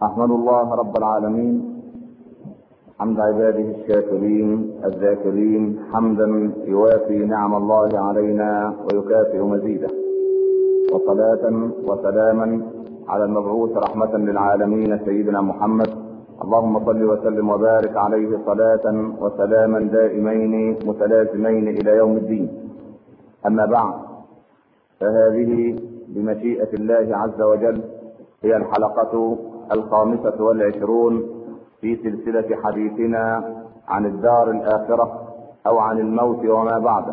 أحمد الله رب العالمين حمد عباده الشاكرين الذاكرين حمدا يوافي نعم الله علينا ويكافئ مزيده وصلاة وسلاما على المبعوث رحمة للعالمين سيدنا محمد اللهم صل وسلم وبارك عليه صلاة وسلاما دائمين متلازمين إلى يوم الدين أما بعد فهذه بمشيئة الله عز وجل هي الحلقة الخامسة والعشرون في سلسلة حديثنا عن الدار الآخرة أو عن الموت وما بعده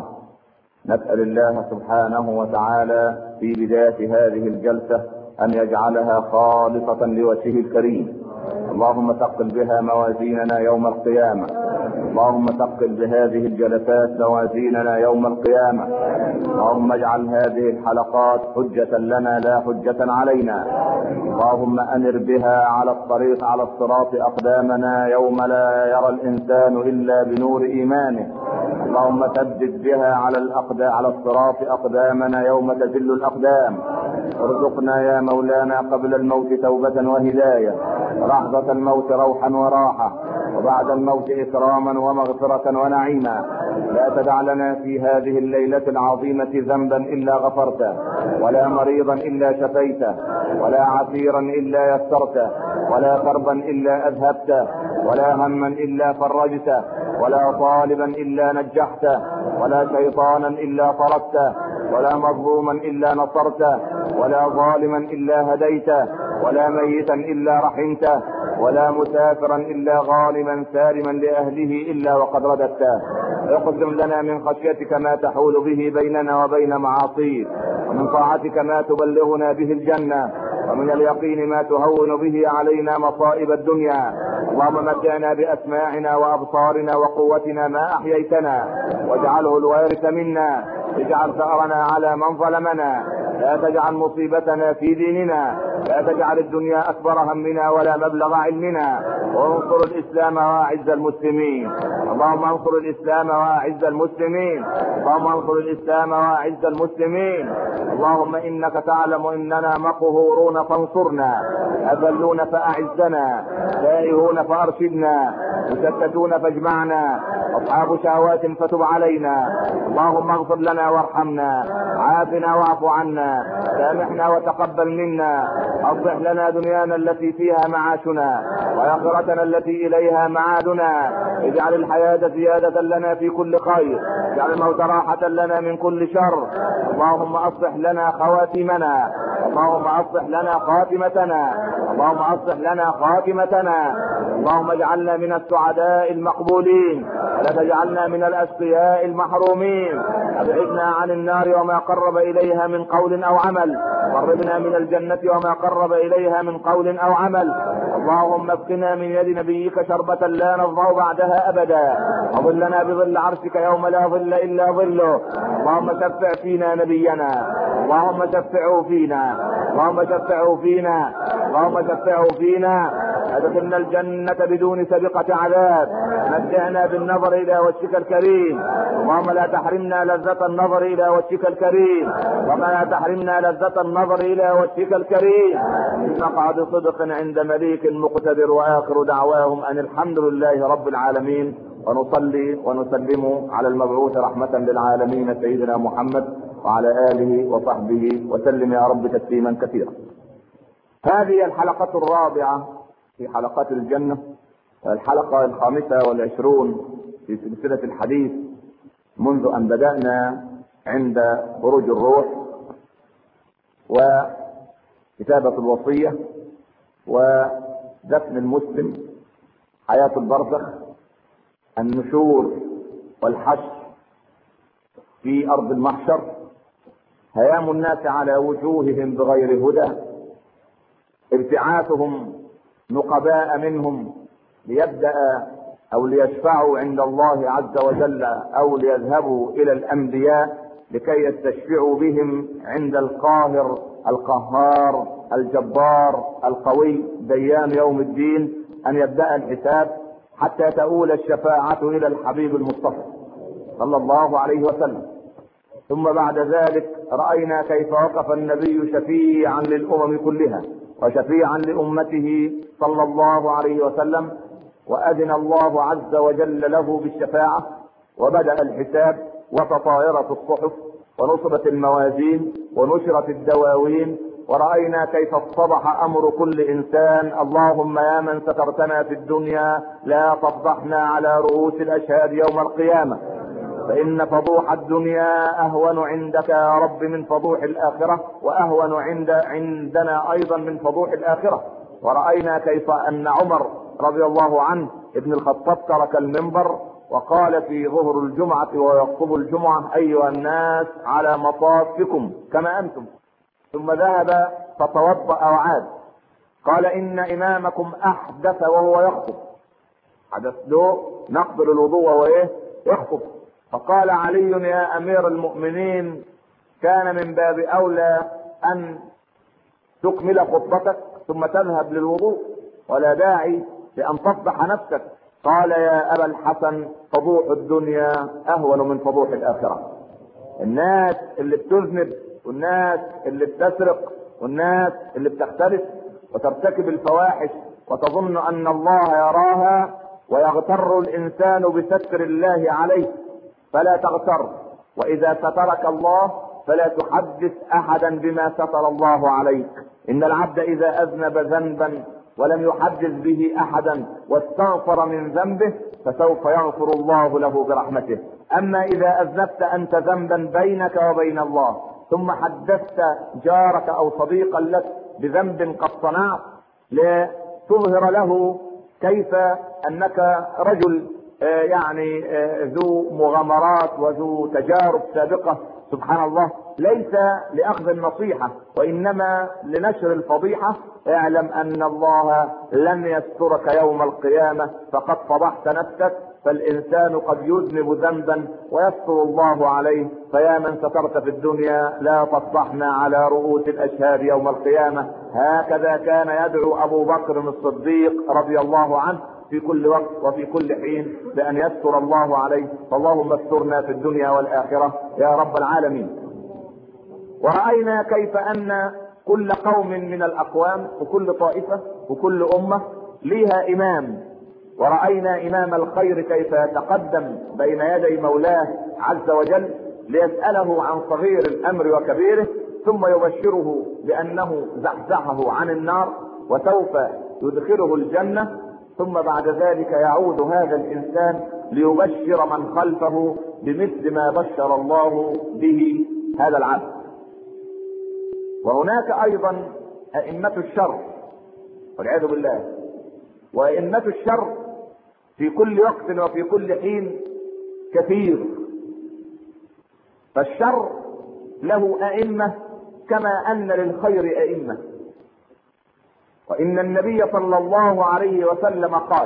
نسأل الله سبحانه وتعالى في بداية هذه الجلسة أن يجعلها خالصة لوجهه الكريم اللهم ثقل بها موازيننا يوم القيامة اللهم ثقل بهذه الجلسات موازيننا يوم القيامة اللهم اجعل هذه الحلقات حجة لنا لا حجة علينا اللهم انر بها على الطريق على الصراط اقدامنا يوم لا يرى الانسان الا بنور ايمانه اللهم ثبت بها على الاقدام على الصراط اقدامنا يوم تزل الاقدام ارزقنا يا مولانا قبل الموت توبة وهداية لحظة الموت روحا وراحة وبعد الموت إكراما ومغفرة ونعيما لا تدع لنا في هذه الليلة العظيمة ذنبا إلا غفرته ولا مريضا إلا شفيته ولا عسيرا إلا يسرته ولا كربا إلا أذهبته ولا هما إلا فرجته ولا طالبا إلا نجحته ولا شيطانا إلا طردته ولا مظلوما إلا نصرته ولا ظالما إلا هديته ولا ميتا إلا رحمته ولا مسافرا إلا غانما سالما لأهله إلا وقد رددته اقسم لنا من خشيتك ما تحول به بيننا وبين معاصيك ومن طاعتك ما تبلغنا به الجنة ومن اليقين ما تهون به علينا مصائب الدنيا اللهم متعنا بأسماعنا وأبصارنا وقوتنا ما أحييتنا واجعله الوارث منا اجعل ثأرنا على من ظلمنا لا تجعل مصيبتنا في ديننا لا تجعل الدنيا أكبر همنا ولا مبلغ علمنا وانصر الإسلام وأعز المسلمين اللهم انصر الإسلام وأعز المسلمين اللهم انصر الإسلام وأعز المسلمين اللهم إنك تعلم إننا مقهورون فانصرنا أذلون فأعزنا تائهون فأرشدنا مشتتون فاجمعنا أصحاب شهوات فتب علينا اللهم اغفر لنا وارحمنا عافنا واعف عنا سامحنا وتقبل منا اصلح لنا دنيانا التي فيها معاشنا واخرتنا التي اليها معادنا اجعل الحياة زيادة لنا في كل خير اجعل الموت راحة لنا من كل شر اللهم اصلح لنا خواتمنا اللهم اصلح لنا خاتمتنا اللهم اصلح لنا خاتمتنا اللهم اجعلنا من السعداء المقبولين ولا تجعلنا من الاشقياء المحرومين ابعدنا عن النار وما قرب اليها من قول او عمل قربنا من الجنة وما قرب اليها من قول او عمل اللهم اسقنا من يد نبيك شربة لا نظمأ بعدها ابدا وظلنا بظل عرشك يوم لا ظل الا ظله اللهم شفع فينا نبينا اللهم شفعه فينا اللهم شفعه فينا اللهم شفعه فينا ادخلنا الجنة بدون سابقة عذاب متعنا بالنظر الى وجهك الكريم اللهم لا تحرمنا لذة النظر الى وجهك الكريم وما لا تحرمنا لذة النظر الى وجهك الكريم مقعد صدق عند مليك مقتدر واخر دعواهم ان الحمد لله رب العالمين ونصلي ونسلم على المبعوث رحمة للعالمين سيدنا محمد وعلى آله وصحبه وسلم يا رب تسليما كثيرا هذه الحلقة الرابعة في حلقات الجنة الحلقة الخامسة والعشرون في سلسلة الحديث منذ أن بدأنا عند خروج الروح وكتابة الوصية ودفن المسلم حياة البرزخ النشور والحشر في أرض المحشر هيام الناس على وجوههم بغير هدى ابتعاثهم نقباء منهم ليبدأ أو ليشفعوا عند الله عز وجل أو ليذهبوا إلى الأنبياء لكي يستشفعوا بهم عند القاهر القهار الجبار القوي ديان يوم الدين أن يبدأ الحساب حتى تؤول الشفاعة إلى الحبيب المصطفى صلى الله عليه وسلم ثم بعد ذلك رأينا كيف وقف النبي شفيعا للأمم كلها وشفيعا لأمته صلى الله عليه وسلم وأذن الله عز وجل له بالشفاعة وبدأ الحساب وتطايرت الصحف ونصبت الموازين ونشرت الدواوين ورأينا كيف اتضح أمر كل إنسان اللهم يا من سترتنا في الدنيا لا تفضحنا على رؤوس الأشهاد يوم القيامة فإن فضوح الدنيا أهون عندك يا رب من فضوح الآخرة وأهون عند عندنا أيضا من فضوح الآخرة ورأينا كيف أن عمر رضي الله عنه ابن الخطاب ترك المنبر وقال في ظهر الجمعة ويخطب الجمعة أيها الناس على مصافكم كما أنتم ثم ذهب فتوضأ وعاد قال إن إمامكم أحدث وهو يخطب حدث له نقبل الوضوء وهو إيه يخطب فقال علي يا أمير المؤمنين كان من باب أولى أن تكمل خطبتك ثم تذهب للوضوء ولا داعي لأن تفضح نفسك قال يا أبا الحسن فضوح الدنيا أهون من فضوح الآخرة الناس اللي بتذنب والناس اللي بتسرق والناس اللي بتختلف وترتكب الفواحش وتظن أن الله يراها ويغتر الإنسان بستر الله عليه فلا تغتر وإذا سترك الله فلا تحدث أحدا بما ستر الله عليك إن العبد إذا أذنب ذنبا ولم يحدث به احدا واستغفر من ذنبه فسوف يغفر الله له برحمته اما اذا اذنبت انت ذنبا بينك وبين الله ثم حدثت جارك او صديقا لك بذنب قد صنعت لتظهر له كيف انك رجل يعني ذو مغامرات وذو تجارب سابقه سبحان الله ليس لاخذ النصيحه وانما لنشر الفضيحه اعلم ان الله لن يسترك يوم القيامه فقد فضحت نفسك فالانسان قد يذنب ذنبا ويستر الله عليه فيا من سترت في الدنيا لا تفضحنا على رؤوس الاشهاد يوم القيامه هكذا كان يدعو ابو بكر الصديق رضي الله عنه في كل وقت وفي كل حين بأن يستر الله عليه فاللهم استرنا في الدنيا والآخرة يا رب العالمين ورأينا كيف أن كل قوم من الأقوام وكل طائفة وكل أمة ليها إمام ورأينا إمام الخير كيف يتقدم بين يدي مولاه عز وجل ليسأله عن صغير الأمر وكبيره ثم يبشره بأنه زحزحه عن النار وسوف يدخله الجنة ثم بعد ذلك يعود هذا الانسان ليبشر من خلفه بمثل ما بشر الله به هذا العبد وهناك ايضا ائمة الشر والعياذ بالله وائمة الشر في كل وقت وفي كل حين كثير فالشر له ائمة كما ان للخير ائمه وان النبي صلى الله عليه وسلم قال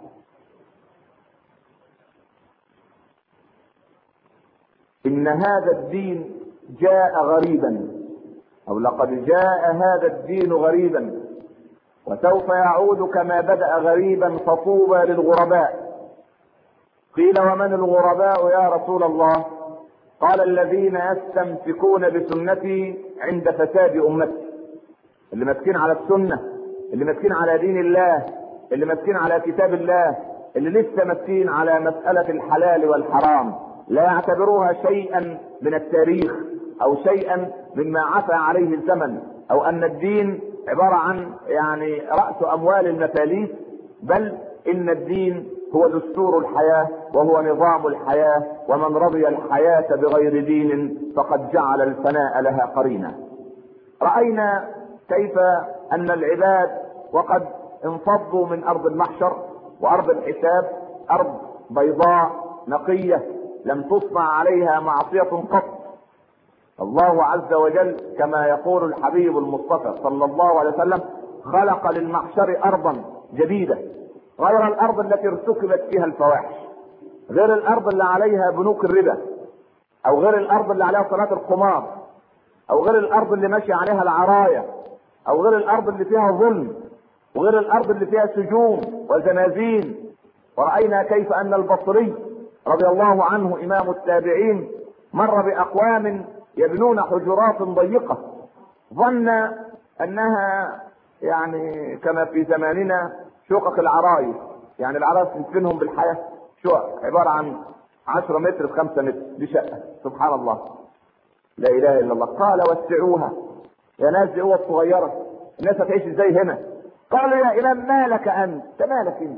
ان هذا الدين جاء غريبا او لقد جاء هذا الدين غريبا وسوف يعود كما بدا غريبا فطوبى للغرباء قيل ومن الغرباء يا رسول الله قال الذين يستمسكون بسنتي عند فساد امتي اللي ماسكين على السنه اللي ماسكين على دين الله اللي ماسكين على كتاب الله اللي لسه ماسكين على مسألة الحلال والحرام لا يعتبروها شيئا من التاريخ او شيئا مما عفى عليه الزمن او ان الدين عبارة عن يعني رأس اموال المفاليس بل ان الدين هو دستور الحياة وهو نظام الحياة ومن رضي الحياة بغير دين فقد جعل الفناء لها قرينا رأينا كيف ان العباد وقد انفضوا من ارض المحشر وارض الحساب ارض بيضاء نقية لم تصنع عليها معصية قط الله عز وجل كما يقول الحبيب المصطفى صلى الله عليه وسلم خلق للمحشر ارضا جديدة غير الارض التي ارتكبت فيها الفواحش غير الارض اللي عليها بنوك الربا او غير الارض اللي عليها صلاة القمار او غير الارض اللي ماشي عليها العراية او غير الارض اللي فيها ظلم وغير الارض اللي فيها سجون وزنازين ورأينا كيف ان البصري رضي الله عنه امام التابعين مر باقوام يبنون حجرات ضيقة ظن انها يعني كما في زماننا شقق العرايس يعني العرايس ندفنهم بالحياه شقق عباره عن 10 متر في 5 متر دي شقه سبحان الله لا اله الا الله قال وسعوها يا ناس دي اوض صغيره الناس هتعيش ازاي هنا قالوا يا امام ما لك انت انت مالك انت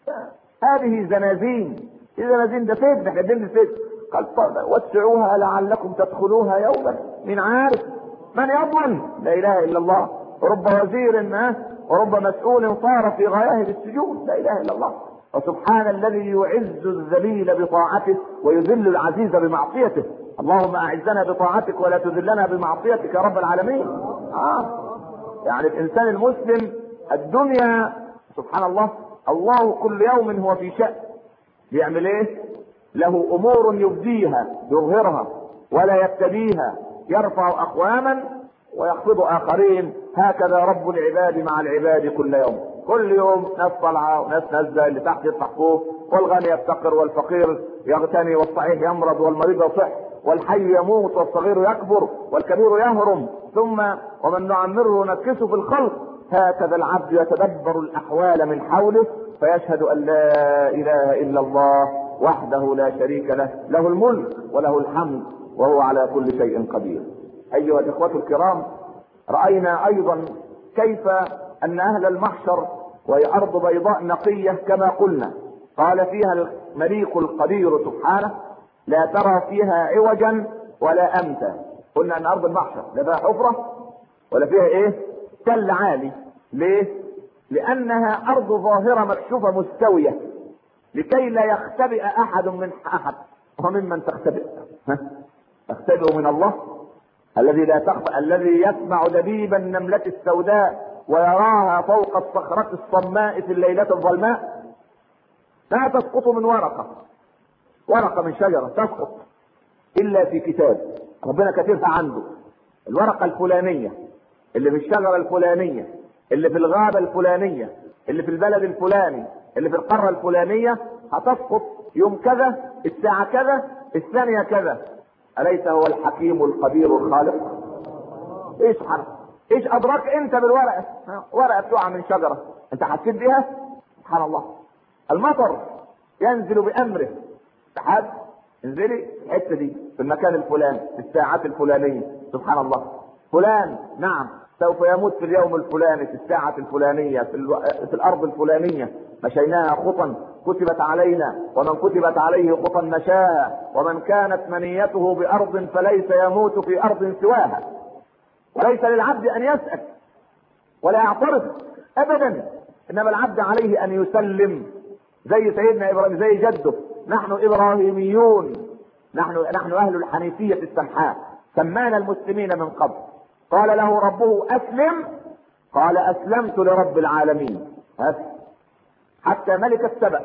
هذه زنازين الزنازين ده فين احنا بنبني فين قال طب وسعوها لعلكم تدخلوها يوما من عارف من يضمن لا اله الا الله رب وزير ما ورب مسؤول صار في غياهب السجود لا اله الا الله وسبحان الذي يعز الذليل بطاعته ويذل العزيز بمعصيته اللهم اعزنا بطاعتك ولا تذلنا بمعصيتك يا رب العالمين آه. يعني الانسان المسلم الدنيا سبحان الله الله كل يوم هو في شأن بيعمل ايه له امور يبديها يظهرها ولا يبتديها يرفع اقواما ويخفض اخرين هكذا رب العباد مع العباد كل يوم كل يوم ناس طالعه وناس نازله اللي تحت يفتح فوق والغني يفتقر والفقير يغتني والصحيح يمرض والمريض يصح والحي يموت والصغير يكبر والكبير يهرم ثم ومن نعمره نكسه في الخلق هكذا العبد يتدبر الاحوال من حوله فيشهد ان لا اله الا الله وحده لا شريك له له الملك وله الحمد وهو على كل شيء قدير ايها الاخوه الكرام راينا ايضا كيف ان اهل المحشر وهي ارض بيضاء نقيه كما قلنا قال فيها المليك القدير سبحانه لا ترى فيها عوجا ولا امتا قلنا ان ارض المحشر لا فيها حفره ولا فيها ايه تل عالي ليه لانها ارض ظاهره مكشوفه مستويه لكي لا يختبئ احد من احد وممن تختبئ ها؟ تختبئ من الله الذي لا تخفى الذي يسمع دبيب النملة السوداء ويراها فوق الصخرة الصماء في الليلة الظلماء لا تسقط من ورقة ورقة من شجرة تسقط إلا في كتاب ربنا كاتبها عنده الورقة الفلانية اللي في الشجرة الفلانية اللي في الغابة الفلانية اللي في البلد الفلاني اللي في القارة الفلانية هتسقط يوم كذا الساعة كذا الثانية كذا أليس هو الحكيم القدير الخالق؟ ايش حرف؟ ايش ادراك انت بالورقة؟ ورقة بتقع من شجرة، انت حسيت بيها؟ سبحان الله. المطر ينزل بأمره لحد انزلي الحتة دي في المكان الفلاني في الساعات الفلانية سبحان الله. فلان نعم سوف يموت في اليوم الفلاني في الساعة الفلانية في, الو... في الأرض الفلانية مشيناها خطا كتبت علينا ومن كتبت عليه خطا مشاها ومن كانت منيته بأرض فليس يموت في أرض سواها وليس للعبد أن يسأل ولا يعترض أبدا إنما العبد عليه أن يسلم زي سيدنا إبراهيم زي جده نحن إبراهيميون نحن نحن أهل الحنيفية السمحاء سمانا المسلمين من قبل قال له ربه اسلم قال اسلمت لرب العالمين أسلم. حتى ملكة سبأ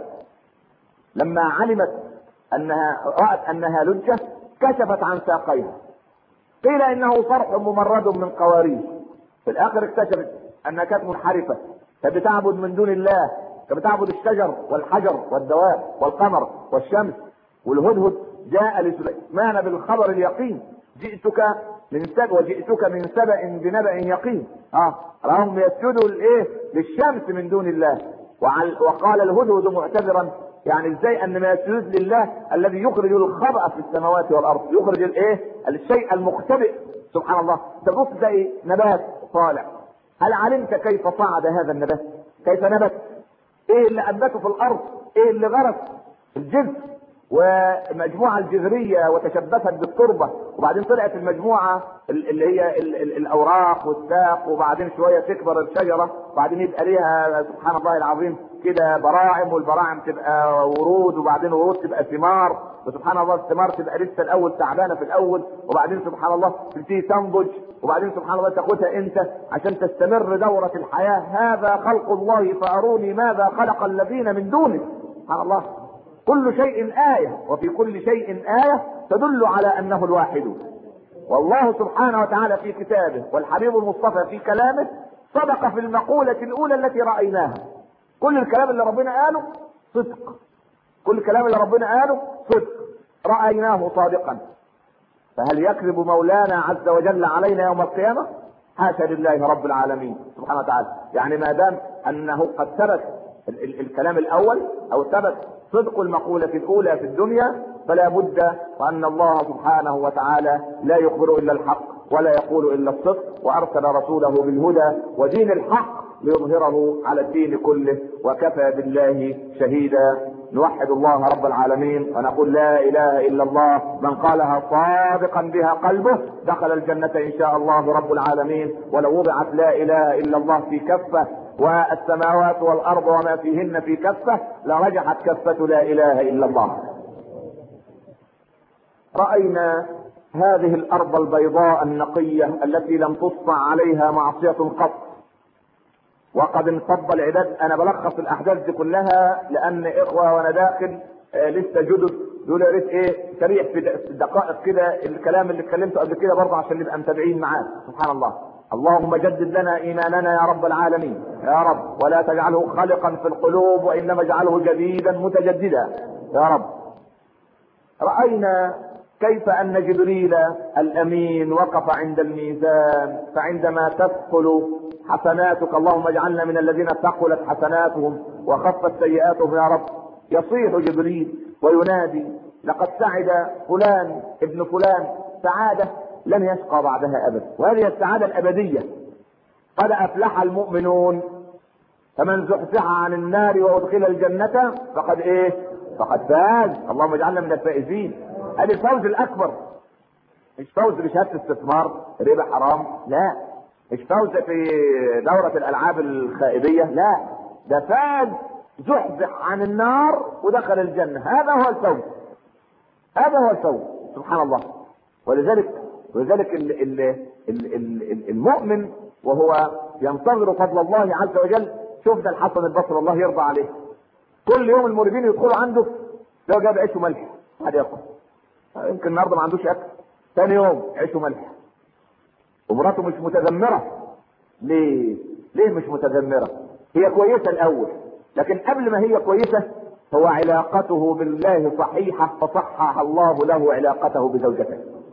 لما علمت انها رأت انها لجة كشفت عن ساقيها قيل انه صرح ممرد من قوارير في الاخر اكتشفت انها كانت منحرفة كانت بتعبد من دون الله كانت بتعبد الشجر والحجر والدواب والقمر والشمس والهدهد جاء لسليمان بالخبر اليقين جئتك من سبأ وجئتك من سبأ بنبأ يقين اه راهم يسجدوا الايه للشمس من دون الله وعل وقال الهدهد معتذرا يعني ازاي ان ما يسجد لله الذي يخرج الخبأ في السماوات والارض يخرج الايه الشيء المختبئ سبحان الله تبص زي نبات طالع هل علمت كيف صعد هذا النبات كيف نبت ايه اللي انبته في الارض ايه اللي غرس الجذر والمجموعة الجذرية وتشبثت بالتربة وبعدين طلعت المجموعة اللي هي ال ال الأوراق والساق وبعدين شوية تكبر الشجرة وبعدين يبقى ليها سبحان الله العظيم كده براعم والبراعم تبقى ورود وبعدين ورود تبقى ثمار وسبحان الله الثمار تبقى لسه الأول تعبانة في الأول وبعدين سبحان الله تبتدي تنضج وبعدين سبحان الله تاخدها أنت عشان تستمر دورة الحياة هذا خلق الله فأروني ماذا خلق الذين من دونه سبحان الله كل شيء آية وفي كل شيء آية تدل على أنه الواحد والله سبحانه وتعالى في كتابه والحبيب المصطفى في كلامه صدق في المقولة الأولى التي رأيناها كل الكلام اللي ربنا قاله صدق كل الكلام اللي ربنا قاله صدق رأيناه صادقا فهل يكذب مولانا عز وجل علينا يوم القيامة حاشا لله رب العالمين سبحانه وتعالى يعني ما دام انه قد ثبت ال- ال- الكلام الاول او ثبت صدق المقولة الاولى في الدنيا فلا بد وان الله سبحانه وتعالى لا يخبر الا الحق ولا يقول الا الصدق وارسل رسوله بالهدى ودين الحق ليظهره على الدين كله وكفى بالله شهيدا نوحد الله رب العالمين ونقول لا اله الا الله من قالها صادقا بها قلبه دخل الجنة ان شاء الله رب العالمين ولو وضعت لا اله الا الله في كفة والسماوات والارض وما فيهن في كفة لرجحت كفة لا اله الا الله رأينا هذه الارض البيضاء النقية التي لم تصنع عليها معصية قط وقد انفض العداد انا بلخص الاحداث دي كلها لان اخوه وانا داخل آه لسه جدد يقول يا ريت ايه سريع في د- دقائق كده الكلام اللي اتكلمته قبل كده برضه عشان نبقى متابعين معاه سبحان الله اللهم جدد لنا ايماننا يا رب العالمين يا رب ولا تجعله خلقا في القلوب وانما اجعله جديدا متجددا يا رب راينا كيف ان جبريل الامين وقف عند الميزان فعندما تثقل حسناتك اللهم اجعلنا من الذين ثقلت حسناتهم وخفت سيئاتهم يا رب يصيح جبريل وينادي لقد سعد فلان ابن فلان سعاده لن يشقى بعدها ابدا وهذه السعاده الابديه قد افلح المؤمنون فمن زحزح عن النار وادخل الجنة فقد ايه فقد فاز اللهم اجعلنا من الفائزين ادي الفوز الاكبر مش فوز بشهادة استثمار ربا حرام لا مش فوز في دورة الالعاب الخائبية لا ده فاز زحزح عن النار ودخل الجنة هذا هو الفوز هذا هو الفوز سبحان الله ولذلك ولذلك ال ال ال ال المؤمن وهو ينتظر فضل الله عز وجل شفنا الحسن البصري الله يرضى عليه كل يوم المريدين يدخلوا عنده لو جاب عيش وملح حد ياكل يمكن النهارده ما عندوش اكل ثاني يوم عيش وملح ومراته مش متذمره ليه؟ ليه مش متذمره؟ هي كويسه الاول لكن قبل ما هي كويسه هو علاقته بالله صحيحه فصحح الله له علاقته بزوجته.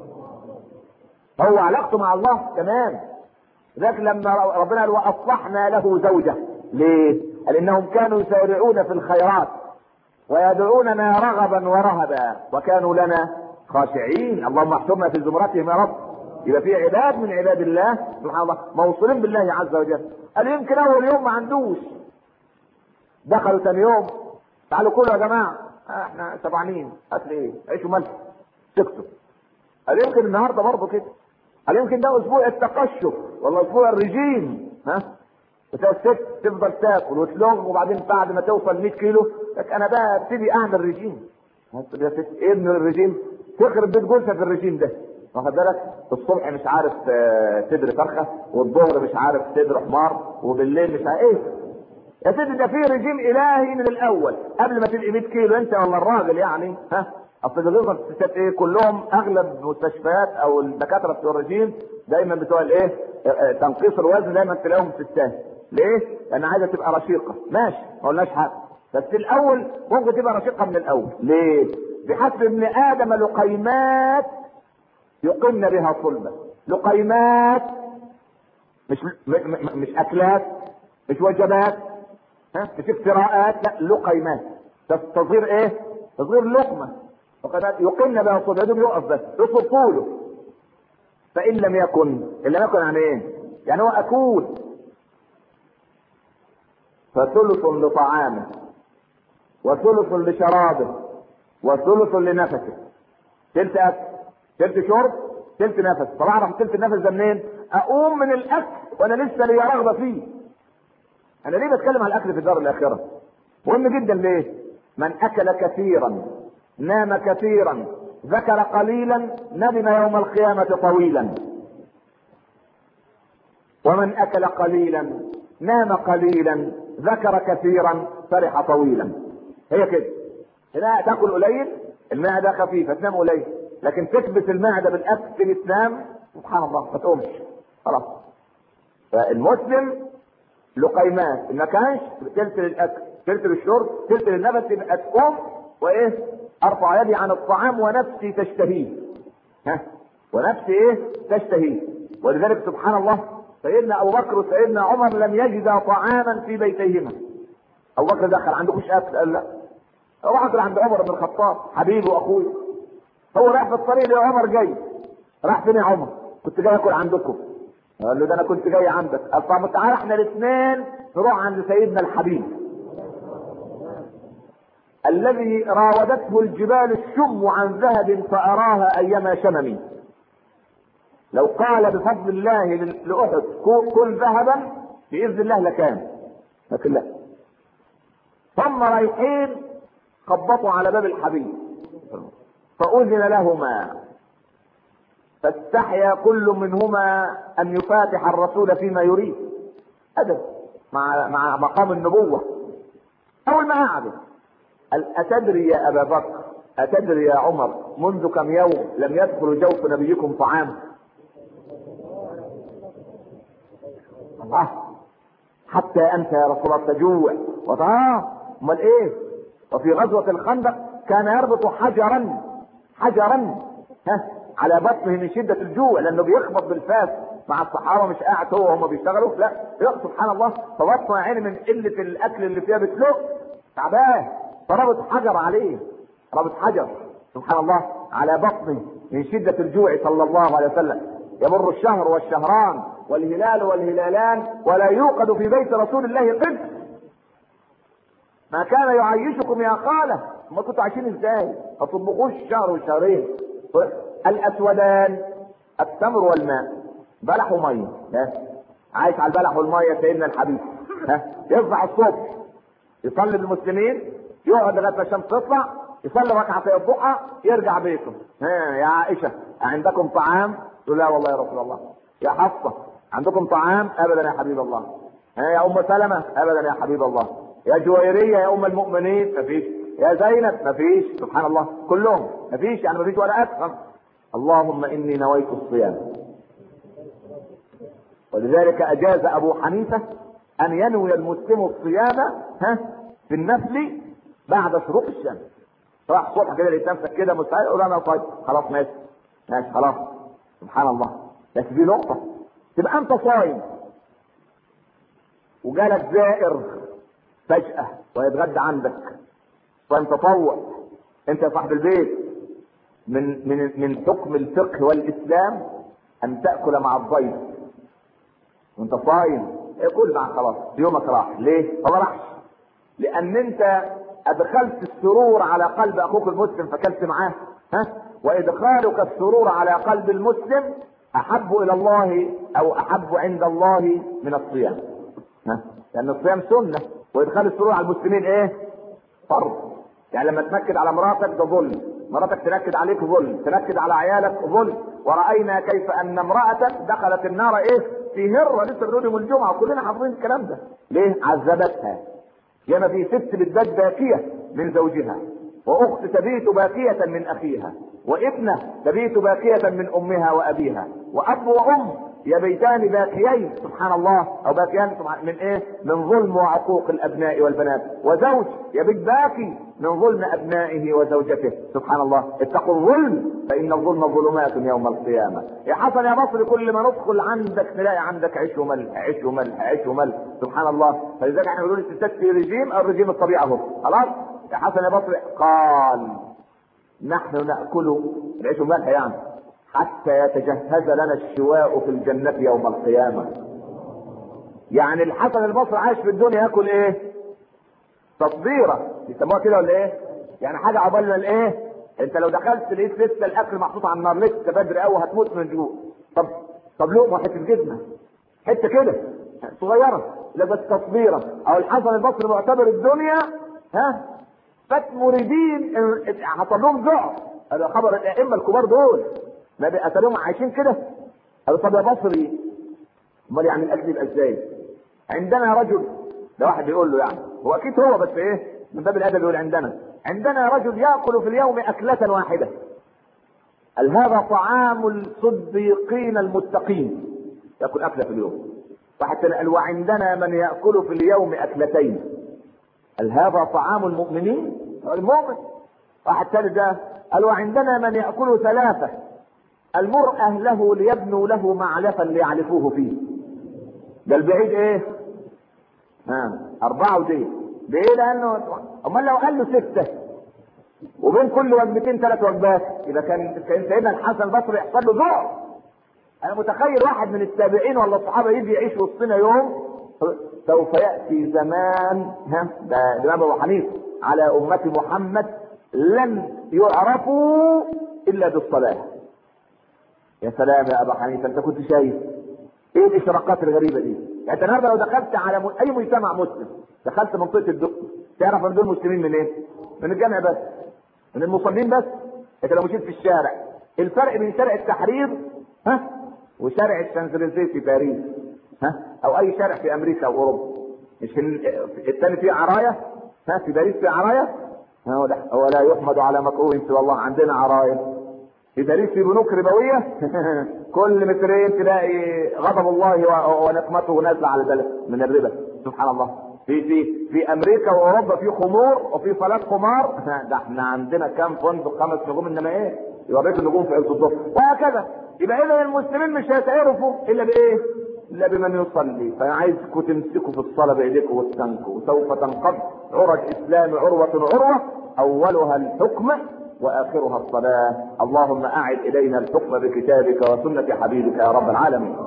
هو علاقته مع الله تمام لذلك لما ربنا قال واصلحنا له زوجه ليه؟ قال انهم كانوا يسارعون في الخيرات ويدعوننا رغبا ورهبا وكانوا لنا خاشعين اللهم احشرنا في زمرتهم يا رب يبقى في عباد من عباد الله سبحان الله موصولين بالله عز وجل قال يمكن اول يوم ما عندوش دخلوا ثاني يوم تعالوا كلوا يا جماعه آه احنا شبعانين اكل ايه؟ عيش وملح سكتوا قال يمكن النهارده برضه كده قال يمكن ده اسبوع التقشف ولا اسبوع الرجيم ها بتاع الست تفضل تاكل وتلغ وبعدين بعد ما توصل 100 كيلو لك انا بقى ابتدي اعمل رجيم هتقول يا ست ايه من الرجيم تخرب بيت جوزها في الرجيم ده واخد بالك الصبح مش عارف آه، صدر فرخه والظهر مش عارف صدر حمار وبالليل مش عارف ايه يا سيدي ده في رجيم الهي من الاول قبل ما تبقي 100 كيلو انت ولا الراجل يعني ها اصل الغلظه الستات ايه كلهم اغلب المستشفيات او الدكاتره بتوع الرجيم دايما بتوع الايه آه، آه، تنقيص الوزن دايما تلاقيهم ستات ليه؟ لان عايزه تبقى رشيقه ماشي ما قلناش حاجه بس الاول ممكن تبقى رشيقه من الاول ليه؟ بحسب ابن ادم لقيمات يقمن بها صلبه لقيمات مش م- م- مش اكلات مش وجبات ها مش افتراءات لا لقيمات تصغير ايه؟ تصغير لقمه وقد يقمن بها صلبه يدوم يقف بس يصب طوله فان لم يكن ان لم يكن يعني ايه؟ يعني هو اكول فثلث لطعامه وثلث لشرابه وثلث لنفسه تلت اكل تلت شرب تلت نفس طب اعرف تلت النفس ده منين؟ اقوم من الاكل وانا لسه ليا رغبه فيه انا ليه بتكلم عن الاكل في الدار الاخره؟ مهم جدا ليه؟ من اكل كثيرا نام كثيرا ذكر قليلا ندم يوم القيامه طويلا ومن اكل قليلا نام قليلا ذكر كثيرا فرح طويلا هي كده هنا تاكل قليل المعده خفيفه تنام قليل لكن تكبس المعده بالاكل تيجي تنام سبحان الله ما تقومش خلاص فالمسلم لقيمات ان ما كانش تلت للاكل تلت للشرب تلت للنفس يبقى تقوم وايه ارفع يدي عن الطعام ونفسي تشتهيه ها ونفسي ايه تشتهيه ولذلك سبحان الله سيدنا ابو بكر وسيدنا عمر لم يجدا طعاما في بيتيهما ابو بكر دخل عندكوش اكل قال لا ابو بكر عند عمر بن الخطاب حبيبي واخوي هو راح في الطريق يا عمر جاي راح فين يا عمر كنت جاي اكل عندكم قال له ده انا كنت جاي عندك قال طب تعالى احنا الاثنين نروح عند سيدنا الحبيب الذي راودته الجبال الشم عن ذهب فاراها ايما شمم لو قال بفضل الله لاحد كل ذهبا باذن الله لكان لكن لا ثم رايحين خبطوا على باب الحبيب فاذن لهما فاستحيا كل منهما ان يفاتح الرسول فيما يريد ادب مع مع مقام النبوه اول ما قعدوا قال اتدري يا ابا بكر اتدري يا عمر منذ كم يوم لم يدخل جوف نبيكم طعام آه. حتى انت يا رسول الله تجوع وطعام امال ايه وفي غزوه الخندق كان يربط حجرا حجرا ها على بطنه من شدة الجوع لأنه بيخبط بالفاس مع الصحابة مش قاعد هو وهم بيشتغلوا لا يا سبحان الله فبطنه عيني من قلة الأكل اللي فيها بتلق تعبان فربط حجر عليه ربط حجر سبحان الله على بطنه من شدة الجوع صلى الله عليه وسلم يمر الشهر والشهران والهلال والهلالان ولا يوقد في بيت رسول الله قد ما كان يعيشكم يا خالة ما كنتوا عايشين ازاي ما تطبخوش شهر وشهرين الاسودان التمر والماء بلح وميه ها عايش على البلح والميه سيدنا الحبيب ها يصبح الصبح يصلي بالمسلمين يقعد لغايه ما الشمس تطلع يصلي ركعتي الضحى يرجع بيته ها يا عائشه عندكم طعام؟ تقول لا والله يا رسول الله يا حفصه عندكم طعام؟ ابدا يا حبيب الله ها يا ام سلمه؟ ابدا يا حبيب الله يا جويريه يا ام المؤمنين مفيش يا زينب مفيش سبحان الله كلهم مفيش يعني مفيش ولا اكثر اللهم اني نويت الصيام ولذلك اجاز ابو حنيفه ان ينوي المسلم الصيام ها في النفل بعد شروق الشمس راح الصبح كده يتنفس كده مستعد يقول انا طيب خلاص ماشي ماشي خلاص سبحان الله بس دي نقطه تبقى انت صايم وجالك زائر فجاه ويتغدى عندك صايم تطوع انت يا صاحب البيت من من من حكم الفقه والاسلام ان تاكل مع الضيف وانت صايم كل مع خلاص يومك راح ليه؟ ما راحش لان انت ادخلت السرور على قلب اخوك المسلم فكلت معاه ها وادخالك السرور على قلب المسلم احب الى الله او احب عند الله من الصيام ها لان الصيام سنه وادخال السرور على المسلمين ايه؟ فرض يعني لما تنكد على مراتك ده ظلم مراتك تنكد عليك ظلم تنكد على عيالك ظلم ورأينا كيف ان امرأة دخلت النار ايه في هرة لسه بنقول يوم الجمعة وكلنا حافظين الكلام ده ليه عذبتها ياما في ست بتبات باكية من زوجها واخت تبيت باكية من اخيها وابنة تبيت باكية من امها وابيها واب وام يبيتان باكيين سبحان الله او باكيان من ايه من ظلم وعقوق الابناء والبنات وزوج يبيت باكي من ظلم ابنائه وزوجته سبحان الله اتقوا الظلم فان الظلم ظلمات يوم القيامه يا حسن يا مصر كل ما ندخل عندك نلاقي عندك عيش وملح عيش وملح عيش وملح سبحان الله فلذلك احنا بنقول الستات في رجيم او رجيم الطبيعه اهو خلاص يا حسن يا مصر قال نحن ناكل العيش والملح يعني حتى يتجهز لنا الشواء في الجنة يوم القيامة يعني الحسن البصري عايش في الدنيا ياكل ايه تصبيرة يسموها كده ولا ايه يعني حاجة عقبال الايه انت لو دخلت لقيت لسه الاكل محطوط على النار لسه بدري قوي هتموت من جوع طب طب لقمة حتة جبنة حتة كده صغيرة لا بس تصبيرة او الحسن البصري معتبر الدنيا ها فات مريدين حصل لهم ضعف هذا خبر الائمه الكبار دول ما بيقتلوهم عايشين كده قالوا طب يا بصري امال يعني الاكل يبقى ازاي؟ عندنا رجل ده واحد بيقول له يعني هو اكيد هو بس ايه من باب الادب يقول عندنا عندنا رجل ياكل في اليوم اكله واحده قال هذا طعام الصديقين المتقين ياكل اكله في اليوم واحد تاني قال وعندنا من ياكل في اليوم اكلتين قال هذا طعام المؤمنين المؤمن واحد ثالث ده قال وعندنا من ياكل ثلاثه المر اهله ليبنوا له معلفا ليعلفوه فيه ده البعيد ايه ها أربعة ودين بإيه لأنه أمال لو قال له ستة وبين كل وجبتين ثلاث وجبات يبقى كان كان سيدنا الحسن البصري يحصل له ذعر انا متخيل واحد من التابعين ولا الصحابه يجي يعيش وسطنا يوم سوف ياتي زمان ها ده الامام ابو حنيفه على امه محمد لن يعرفوا الا بالصلاه يا سلام يا ابا حنيفه انت كنت شايف ايه الاشراقات الغريبه دي يعني انت النهارده لو دخلت على م... اي مجتمع مسلم دخلت منطقه الدقي تعرف ان دول مسلمين من ايه؟ من الجامع بس من المصلين بس انت لو مشيت في الشارع الفرق بين شارع التحرير ها وشارع الشانزليزيه في باريس ها او اي شارع في امريكا او اوروبا مش الثاني فيه عرايه ها في باريس في عرايه هو, هو لا يحمد على مكروه سوى الله عندنا عرايه في باريس في بنوك ربويه كل مترين تلاقي غضب الله ونقمته نازله على البلد من الربا سبحان الله في في في امريكا واوروبا في خمور وفي صالات قمار ده احنا عندنا كام فندق خمس نجوم انما ايه يوريك النجوم في عز الظهر وهكذا يبقى اذا المسلمين مش هيتعرفوا الا بايه؟ الا بمن يصلي فانا عايزكم تمسكوا في الصلاه بايديكم وتستنكوا وسوف تنقض عرى الاسلام عروه عروه اولها الحكم واخرها الصلاه اللهم اعد الينا الحكم بكتابك وسنه حبيبك يا رب العالمين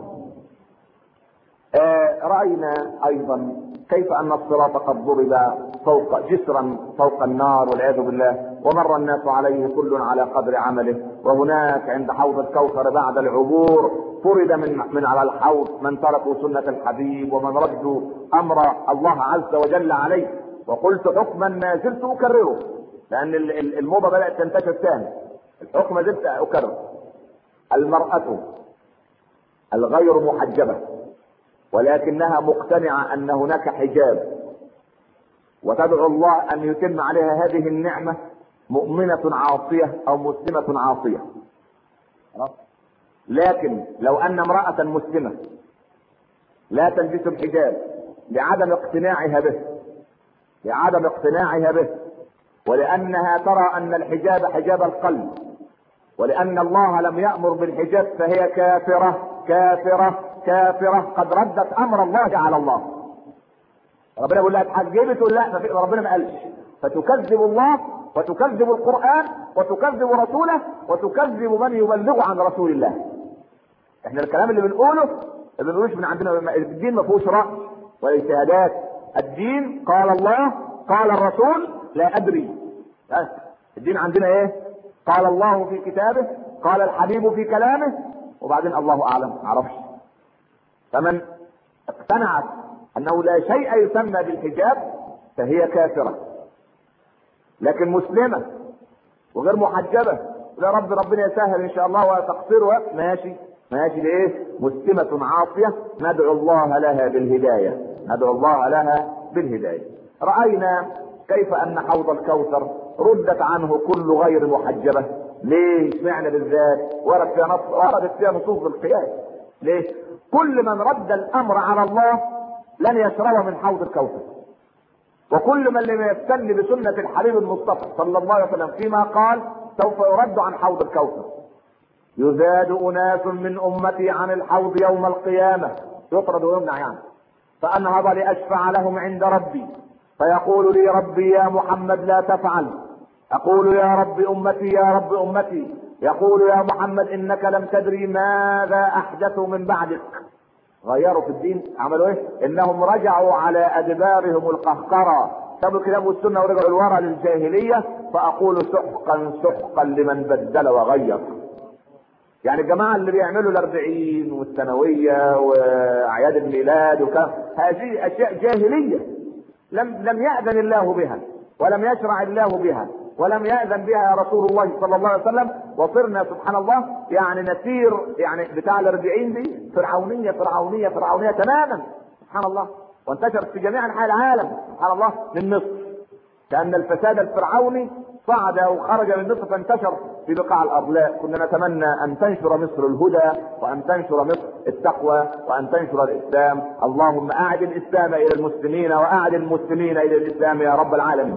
آه راينا ايضا كيف ان الصراط قد ضرب فوق جسرا فوق النار والعياذ بالله ومر الناس عليه كل على قدر عمله وهناك عند حوض الكوثر بعد العبور فرد من من على الحوض من تركوا سنة الحبيب ومن ردوا أمر الله عز وجل عليه وقلت حكما ما زلت أكرره لأن الموضة بدأت تنتشر ثاني الحكم ما زلت أكرر المرأة الغير محجبة ولكنها مقتنعة أن هناك حجاب وتدعو الله أن يتم عليها هذه النعمة مؤمنة عاصية أو مسلمة عاصية لكن لو أن امرأة مسلمة لا تلبس الحجاب لعدم اقتناعها به لعدم اقتناعها به ولأنها ترى أن الحجاب حجاب القلب ولأن الله لم يأمر بالحجاب فهي كافرة كافرة كافرة قد ردت أمر الله على الله ربنا يقول لها اتحجبت تقول لا ربنا ما قالش فتكذب الله وتكذب القرآن وتكذب رسوله وتكذب من يبلغ عن رسول الله احنا الكلام اللي بنقوله اللي بنقولوش من عندنا الدين ما فيهوش رأي ولا اجتهادات الدين قال الله قال الرسول لا ادري بس الدين عندنا ايه قال الله في كتابه قال الحبيب في كلامه وبعدين الله اعلم معرفش فمن اقتنعت انه لا شيء يسمى بالحجاب فهي كافره لكن مسلمه وغير محجبه يا رب ربنا يسهل ان شاء الله وتقصير ماشي ماشي لايه مسلمه عاصيه ندعو الله لها بالهدايه ندعو الله لها بالهدايه راينا كيف ان حوض الكوثر ردت عنه كل غير محجبه ليه اشمعنى بالذات ورد فيها نص وردت فيها نصوص القياس ليه كل من رد الامر على الله لن يشرب من حوض الكوثر وكل من لم يستن بسنة الحبيب المصطفى صلى الله عليه وسلم فيما قال سوف يرد عن حوض الكوثر يزاد أناس من أمتي عن الحوض يوم القيامة يطرد ويمنع يعني فأنهض لأشفع لهم عند ربي فيقول لي ربي يا محمد لا تفعل أقول يا رب أمتي يا رب أمتي يقول يا محمد إنك لم تدري ماذا أحدثوا من بعدك غيروا في الدين عملوا ايه انهم رجعوا على ادبارهم القهقرة سابوا الكتاب والسنة ورجعوا الورى للجاهلية فاقول سحقا سحقا لمن بدل وغير يعني الجماعة اللي بيعملوا الاربعين والثانوية واعياد الميلاد وكذا هذه اشياء جاهلية لم لم يأذن الله بها ولم يشرع الله بها ولم يأذن بها رسول الله صلى الله عليه وسلم وصرنا سبحان الله يعني نسير يعني بتاع الاربعين دي فرعونية فرعونية فرعونية تماما سبحان الله وانتشرت في جميع انحاء العالم سبحان الله من مصر لان الفساد الفرعوني صعد وخرج من مصر فانتشر في بقاع الارض لا كنا نتمنى ان تنشر مصر الهدى وان تنشر مصر التقوى وان تنشر الاسلام اللهم اعد الاسلام الى المسلمين واعد المسلمين الى الاسلام يا رب العالمين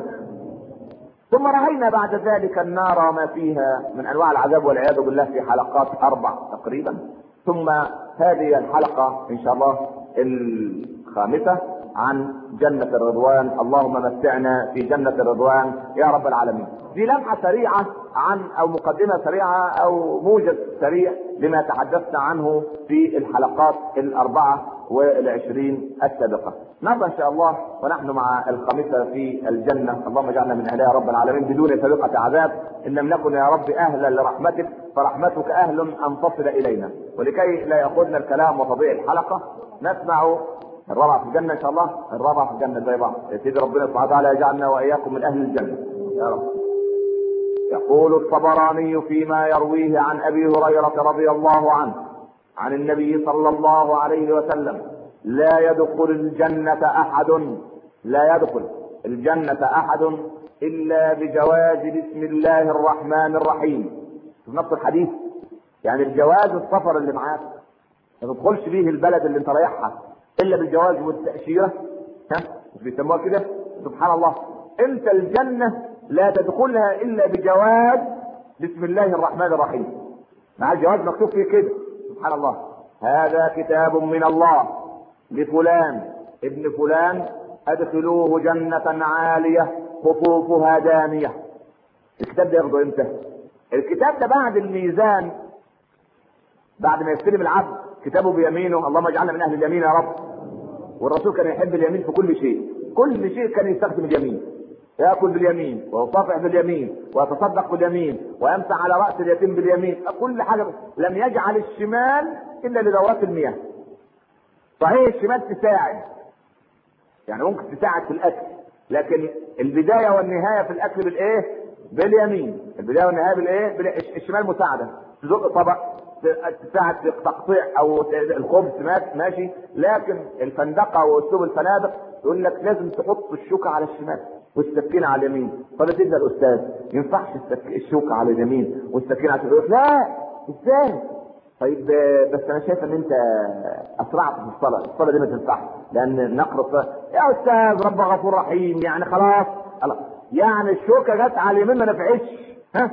ثم راينا بعد ذلك النار ما فيها من انواع العذاب والعياذ بالله في حلقات اربع تقريبا ثم هذه الحلقه ان شاء الله الخامسة عن جنة الرضوان اللهم متعنا في جنة الرضوان يا رب العالمين دي لمحة سريعة عن او مقدمة سريعة او موجز سريع لما تحدثنا عنه في الحلقات الاربعة والعشرين السابقة نبقى ان شاء الله ونحن مع الخامسة في الجنة اللهم اجعلنا من اهلها يا رب العالمين بدون سابقة عذاب ان لم نكن يا رب اهلا لرحمتك فرحمتك اهل ان تصل الينا ولكي لا ياخذنا الكلام وتضيع الحلقة نسمع الرابعة في الجنة إن شاء الله الرابعة في الجنة زي بعض يا سيدي ربنا سبحانه وتعالى يجعلنا وإياكم من أهل الجنة يا رب يقول الطبراني فيما يرويه عن أبي هريرة رضي الله عنه عن النبي صلى الله عليه وسلم لا يدخل الجنة أحد لا يدخل الجنة أحد إلا بجواز بسم الله الرحمن الرحيم في نفس الحديث يعني الجواز السفر اللي معاك ما تدخلش بيه البلد اللي انت رايحها الا بالجواز والتاشيره ها مش بيسموها كده سبحان الله انت الجنه لا تدخلها الا بجواز بسم الله الرحمن الرحيم مع الجواز مكتوب فيه كده سبحان الله هذا كتاب من الله لفلان ابن فلان ادخلوه جنة عالية قطوفها دانية الكتاب ده ياخده امتى؟ الكتاب ده بعد الميزان بعد ما يستلم العبد كتابه بيمينه اللهم اجعلنا من اهل اليمين يا رب والرسول كان يحب اليمين في كل شيء كل شيء كان يستخدم اليمين ياكل باليمين ويصافح باليمين ويتصدق باليمين ويمسح على راس اليتيم باليمين كل حاجه لم يجعل الشمال الا لدورات المياه صحيح الشمال تساعد يعني ممكن تساعد في الاكل لكن البدايه والنهايه في الاكل بالايه باليمين البدايه والنهايه بالايه بال- الشمال مساعده تزق طبق تساعد في تقطيع او الخبز ماشي لكن الفندقه واسلوب الفنادق يقول لك لازم تحط الشوكه على الشمال والسكينه على اليمين طب يا سيدنا الاستاذ ما ينفعش السك... الشوكه على اليمين والسكينه على الشمال لا ازاي طيب بس انا شايف ان انت اسرعت في الصلاه الصلاه دي ما تنفعش لان نقرا يا استاذ رب غفور رحيم يعني خلاص خلاص يعني الشوكه جت على اليمين ما نفعتش ها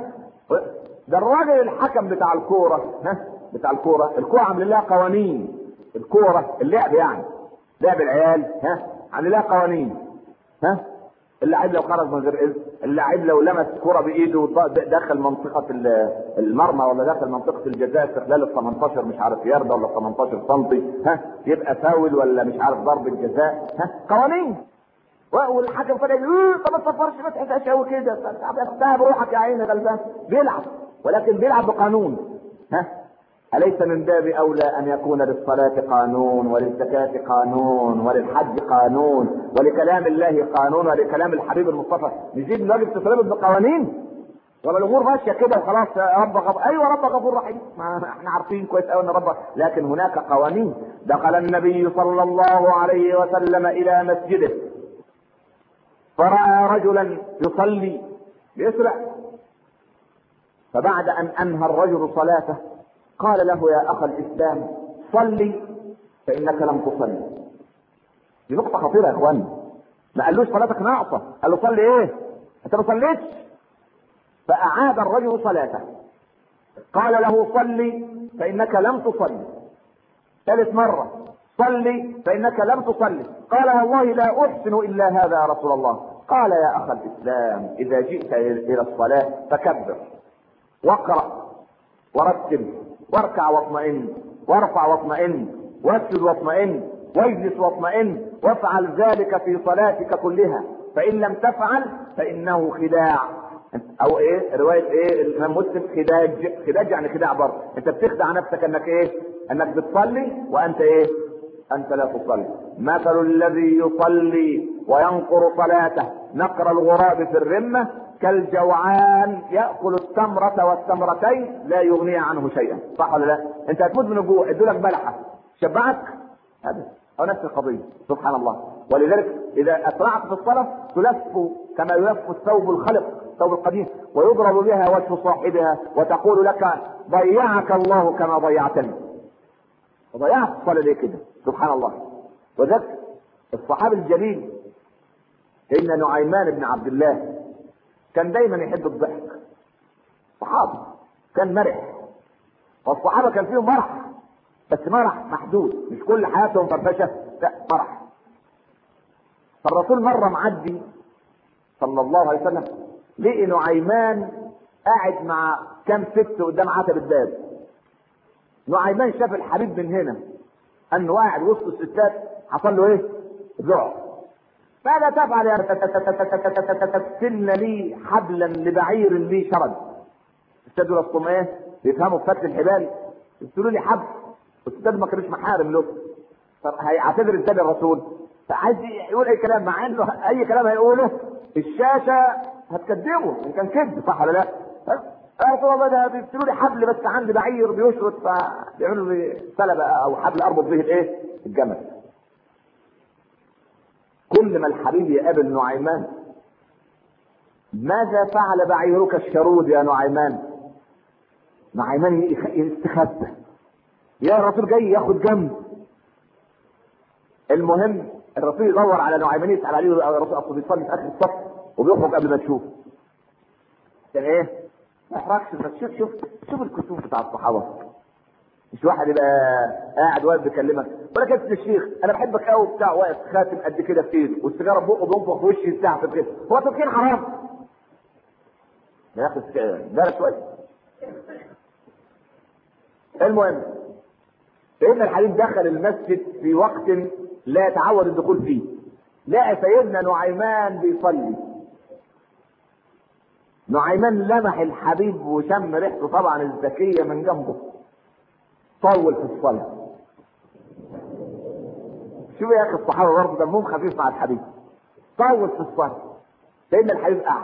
ده الراجل الحكم بتاع الكوره ها بتاع الكوره الكوره عامل لها قوانين الكوره اللعب يعني لعب العيال ها عامل لها قوانين ها اللاعب لو خرج من غير اذن اللاعب لو لمس كرة بايده دخل منطقة المرمى ولا دخل منطقة الجزاء في خلال ال 18 مش عارف ياردة ولا 18 سم ها يبقى فاول ولا مش عارف ضربة جزاء ها قوانين والحكم فجأة يقول طب ما تصفرش ما تحسهاش قوي كده اختها بروحك يا عيني غلبان بيلعب ولكن بيلعب بقانون ها أليس من باب أولى أن يكون للصلاة قانون وللزكاة قانون وللحج قانون ولكلام الله قانون ولكلام الحبيب المصطفى نجيب نجيب تتربط بقوانين ولا الامور ماشيه كده وخلاص رب غفور ايوه رب غفور رحيم ما احنا عارفين كويس قوي ان رب لكن هناك قوانين دخل النبي صلى الله عليه وسلم الى مسجده فراى رجلا يصلي بيسرع فبعد ان انهى الرجل صلاته قال له يا اخ الاسلام صلي فانك لم تصلي دي نقطه خطيره يا اخوان ما قالوش صلاتك ناقصه قال له صلي ايه انت ما صليتش فاعاد الرجل صلاته قال له صلي فانك لم تصلي ثالث مره صلي فانك لم تصلي قال والله لا احسن الا هذا يا رسول الله قال يا اخ الاسلام اذا جئت الى الصلاه فكبر واقرا ورتب واركع واطمئن وارفع واطمئن واسجد واطمئن واجلس واطمئن وافعل ذلك في صلاتك كلها فان لم تفعل فانه خداع او ايه روايه ايه الامام مسلم خداج خداج يعني خداع برضه انت بتخدع نفسك انك ايه انك بتصلي وانت ايه انت لا تصلي مثل الذي يصلي وينقر صلاته نقر الغراب في الرمه كالجوعان ياكل التمره والتمرتين لا يغني عنه شيئا صح ولا لا انت هتموت من الجوع ادوا لك بلحه شبعك هذا او نفس القضيه سبحان الله ولذلك اذا اسرعت في الصلاه تلف كما يلف الثوب الخلق الثوب القديم ويضرب بها وجه صاحبها وتقول لك ضيعك الله كما ضيعتني وضيعت الصلاه ليه كده سبحان الله وذلك الصحابي الجليل سيدنا نعيمان بن عبد الله كان دايما يحب الضحك صحابي كان مرح والصحابه كان فيهم مرح بس مرح محدود مش كل حياتهم فرفشه لا مرح فالرسول مره معدي صلى الله عليه وسلم لقي نعيمان قاعد مع كام ست قدام عتب الباب نعيمان شاف الحبيب من هنا انه قاعد وسط الستات حصل له ايه؟ ذعر ماذا تفعل يا سن لي حبلا لبعير لي شرد الستات دول اصلهم ايه؟ بيفهموا في فتل الحبال يقولوا لي حبل والستات ما كانوش محارم له طب هيعتذر ازاي الرسول؟ فعايز يقول اي كلام مع انه اي كلام هيقوله الشاشه هتكذبه ان كان كذب صح ولا لا؟ يا رسول الله ده بيشتروا لي حبل بس عندي بعير بيشرط فبيعملوا لي سلبه او حبل اربط به الايه؟ الجمل. كل ما الحبيب يقابل نعيمان ماذا فعل بعيرك الشرود يا نعيمان؟ نعيمان يستخبى يا الرسول جاي ياخد جنب المهم الرسول يدور على نعيمان يسال عليه الرسول اصله بيصلي في اخر الصف وبيخرج قبل ما تشوفه. كان ايه؟ ما يحركش بس شوف شوف شوف الكسوف بتاع الصحابه مش واحد يبقى قاعد واقف بيكلمك ولا كابتن الشيخ انا بحبك قوي بتاع واقف خاتم قد كده في ايده والسيجاره في بقه بينفخ في وشي بتاع كده هو تدخين حرام ياخد ده شويه المهم سيدنا الحبيب دخل المسجد في وقت لا يتعود الدخول فيه لقى سيدنا نعيمان بيصلي نعيمان لمح الحبيب وشم ريحته طبعا الذكية من جنبه طول في الصلاة شوف يا اخي الصحابة برضه دمهم خفيف مع الحبيب طول في الصلاة سيدنا الحبيب قاعد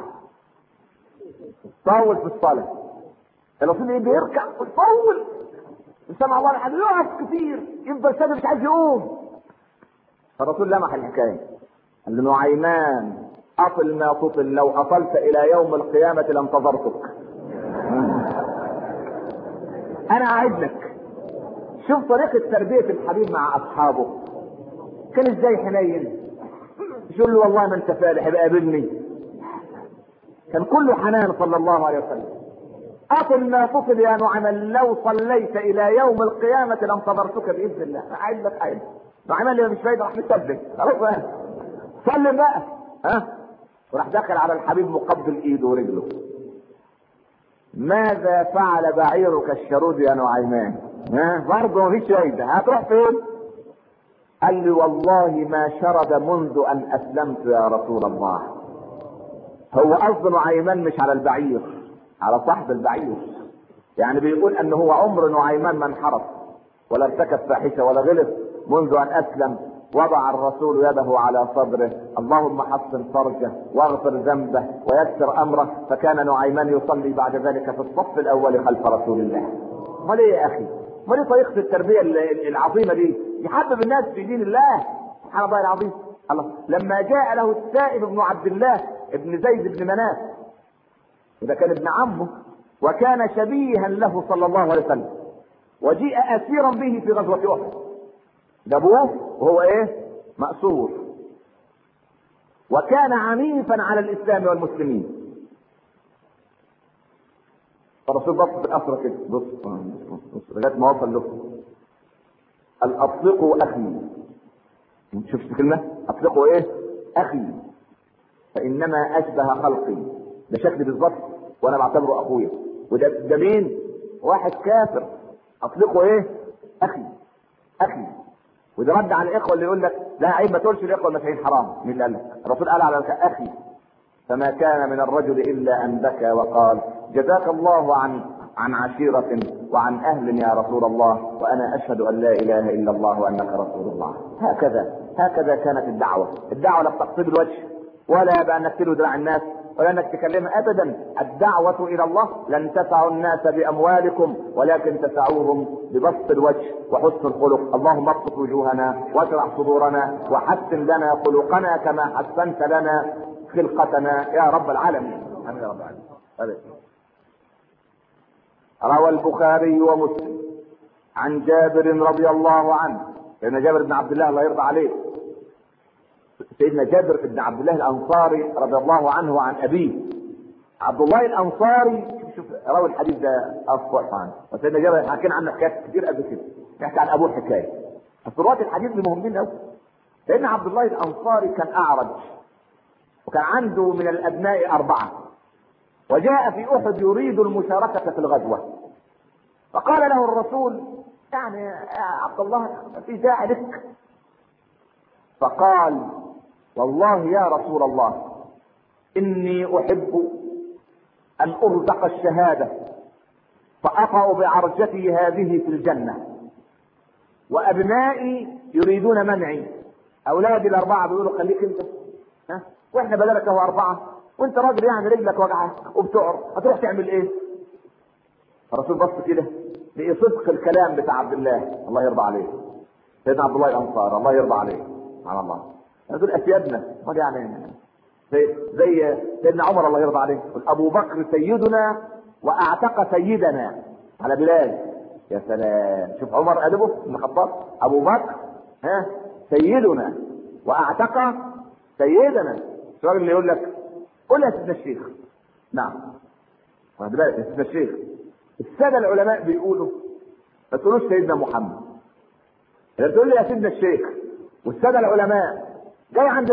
طول في الصلاة الرسول ايه بيركع ويطول سمع الله الحبيب يقف كتير يفضل ثابت مش عايز يقوم فالرسول لمح الحكاية قال له نعيمان أطل ما تطل لو أطلت إلى يوم القيامة لانتظرتك أنا أعد لك شوف طريقة تربية الحبيب مع أصحابه كان إزاي حنين مش يقول له والله ما أنت فالح يبقى قابلني كان كله حنان صلى الله عليه وسلم أطل ما تطل يا نعمان لو صليت إلى يوم القيامة لانتظرتك بإذن الله أعد لك أعد نعمان اللي مش فايدة راح نثبت خلاص سلم بقى ها وراح دخل على الحبيب مقبل ايده ورجله ماذا فعل بعيرك الشرود يا نعيمان ها برضه مفيش فايده هتروح فين قال لي والله ما شرد منذ ان اسلمت يا رسول الله هو قصد نعيمان مش على البعير على صاحب البعير يعني بيقول ان هو عمر نعيمان ما انحرف ولا ارتكب فاحشه ولا غلط منذ ان اسلم وضع الرسول يده على صدره اللهم حسن فرجه واغفر ذنبه ويسر امره فكان نعيمان يصلي بعد ذلك في الصف الاول خلف رسول الله امال ايه يا اخي امال ايه طريقه التربيه العظيمه دي يحبب الناس في دين الله سبحان الله العظيم الله لما جاء له السائب بن عبد الله ابن زيد بن مناف وده كان ابن عمه وكان شبيها له صلى الله عليه وسلم وجيء اسيرا به في غزوه احد ده ابوه وهو ايه مأسور وكان عنيفا على الاسلام والمسلمين فالرسول بص في الاسرى كده بص بص لغايه ما وصل له قال اطلقوا اخي شفت الكلمه اطلقوا ايه اخي فانما اشبه خلقي ده شكلي بالظبط وانا بعتبره اخويا وده ده مين واحد كافر اطلقوا ايه اخي اخي وده رد على الاخوه اللي يقول لك لا عيب ما تقولش الاخوه المسيحيين حرام مين اللي قال لك؟ الرسول قال على اخي فما كان من الرجل الا ان بكى وقال جزاك الله عن عن عشيرة وعن أهل يا رسول الله وأنا أشهد أن لا إله إلا الله وأنك رسول الله هكذا هكذا كانت الدعوة الدعوة لا بتقصد الوجه ولا بأنك تلو دراع الناس ولا انك تكلمها ابدا الدعوة الى الله لن تسعوا الناس باموالكم ولكن تسعوهم ببسط الوجه وحسن الخلق اللهم ابسط وجوهنا واشرح صدورنا وحسن لنا خلقنا كما حسنت لنا خلقتنا يا رب العالمين امين يا رب العالمين روى البخاري ومسلم عن جابر رضي الله عنه لان جابر بن عبد الله الله يرضى عليه سيدنا جابر بن عبد الله الانصاري رضي الله عنه عن ابيه عبد الله الانصاري شوف شوف راوي الحديث ده اصوات عنه وسيدنا جابر حكينا عنه حكايات كتير قبل كده نحكي عن ابوه حكايه بس رواة الحديث دي مهمين قوي سيدنا عبد الله الانصاري كان اعرج وكان عنده من الابناء اربعه وجاء في احد يريد المشاركه في الغزوه فقال له الرسول يعني يا عبد الله في داعي لك فقال والله يا رسول الله اني احب ان ارزق الشهاده فاطا بعرجتي هذه في الجنه وابنائي يريدون منعي اولادي الاربعه بيقولوا خليك انت ها واحنا بدلك هو اربعه وانت راجل يعني رجلك وجعه وبتعر هتروح تعمل ايه؟ الرسول بص كده لقي صدق الكلام بتاع عبد الله الله يرضى عليه سيدنا عبد الله الانصار الله يرضى عليه سبحان الله دول اسيادنا امال يعني زي زي سيدنا عمر الله يرضى عليه يقول ابو بكر سيدنا واعتق سيدنا على بلال يا سلام شوف عمر ادبه ابن الخطاب ابو بكر ها سيدنا واعتق سيدنا الراجل اللي يقول لك قول يا سيدنا الشيخ نعم واخد بالك يا سيدنا الشيخ الساده العلماء بيقولوا ما تقولوش سيدنا محمد اذا تقول لي يا سيدنا الشيخ والساده العلماء جاي عند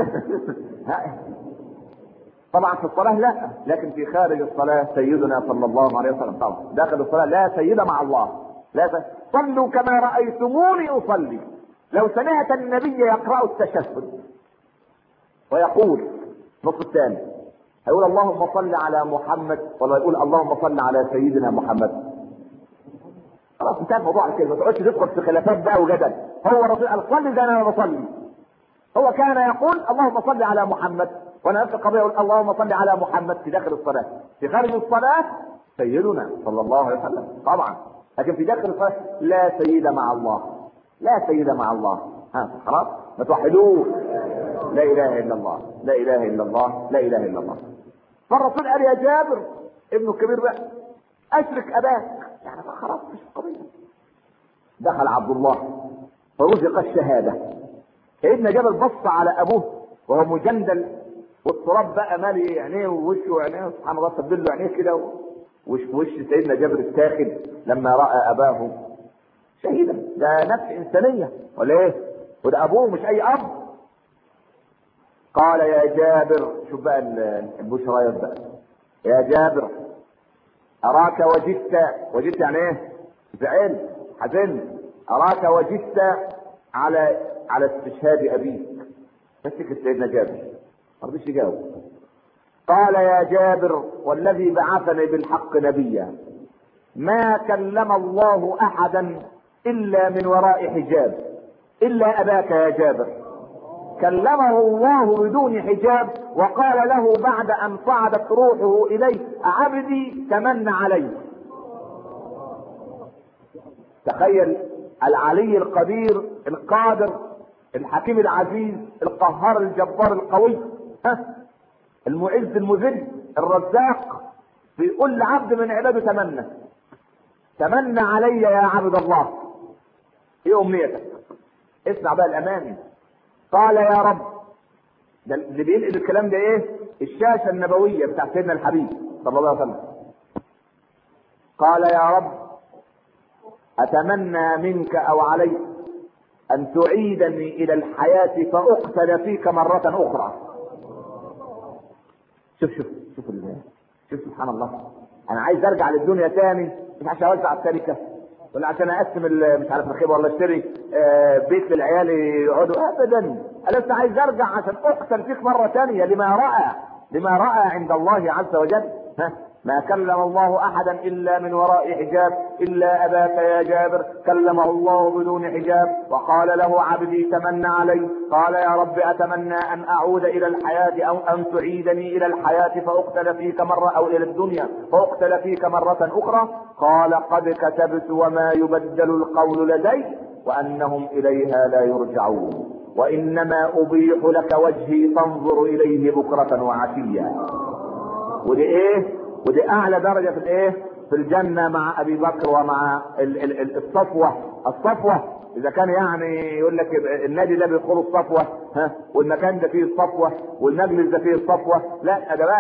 طبعا في الصلاة لا لكن في خارج الصلاة سيدنا صلى الله عليه وسلم طبعا داخل الصلاة لا سيد مع الله لا س... صلوا كما رأيتموني أصلي لو سمعت النبي يقرأ التشهد ويقول نص الثاني هيقول اللهم صل على محمد ولا يقول اللهم صل على سيدنا محمد خلاص انتهى الموضوع على كده ما تقعدش تدخل في خلافات بقى وجدل هو الرسول قال صلي زي انا بصلي هو كان يقول اللهم صل على محمد وانا نفس القضيه اقول اللهم صل على محمد في داخل الصلاه في خارج الصلاه سيدنا صلى الله عليه وسلم طبعا لكن في داخل الصلاه لا سيد مع الله لا سيد مع الله ها خلاص ما توحدوه لا اله الا الله لا اله الا الله لا اله الا الله فالرسول قال يا جابر ابنه الكبير بقى اشرك اباك يعني خلاص مش قضيه دخل عبد الله فرزق الشهاده سيدنا جابر بص على ابوه وهو مجندل والتراب بقى مالي عينيه ووشه وعينيه سبحان الله تبدل له عينيه كده وش وش سيدنا جابر التاخد لما راى اباه شهيدا ده نفس انسانيه ولا ايه؟ وده ابوه مش اي اب قال يا جابر شوف بقى البشريات بقى يا جابر اراك وجدت وجدت يعني ايه؟ زعلت حزنت اراك وجدت على على استشهاد ابيك مسك سيدنا جابر ما رضيش يجاوب قال يا جابر والذي بعثني بالحق نبيا ما كلم الله احدا الا من وراء حجاب الا اباك يا جابر كلمه الله بدون حجاب وقال له بعد ان صعدت روحه اليه عبدي تمن علي تخيل العلي القدير القادر الحكيم العزيز القهار الجبار القوي ها المعز المذل الرزاق بيقول لعبد من عباده تمنى تمنى علي يا عبد الله ايه امنيتك اسمع بقى الاماني قال يا رب ده اللي بينقل الكلام ده ايه الشاشه النبويه بتاع سيدنا الحبيب صلى الله عليه وسلم قال يا رب اتمنى منك او عليك ان تعيدني الى الحياه فاقتل فيك مره اخرى شوف شوف شوف ال- شوف سبحان الله انا عايز ارجع للدنيا تاني مش عشان اوزع التركه ولا عشان اقسم ال- مش عارف الخيبه ولا اشتري آه، بيت للعيال يقعدوا ابدا انا لسه عايز ارجع عشان اقتل فيك مره تانية لما راى لما راى عند الله عز وجل ها ما كلم الله احدا الا من وراء حجاب الا اباك يا جابر كلمه الله بدون حجاب وقال له عبدي تمنى علي قال يا رب اتمنى ان اعود الى الحياه او ان تعيدني الى الحياه فاقتل فيك مره او الى الدنيا فاقتل فيك مره اخرى قال قد كتبت وما يبدل القول لدي وانهم اليها لا يرجعون وانما ابيح لك وجهي تنظر اليه بكره وعشيا ودي ايه ودي اعلى درجه في الايه في الجنه مع ابي بكر ومع ال- ال- ال- الصفوه الصفوه اذا كان يعني يقول لك النادي ده بيدخلوا الصفوه ها والمكان ده فيه الصفوه والمجلس ده فيه الصفوه لا ده بقى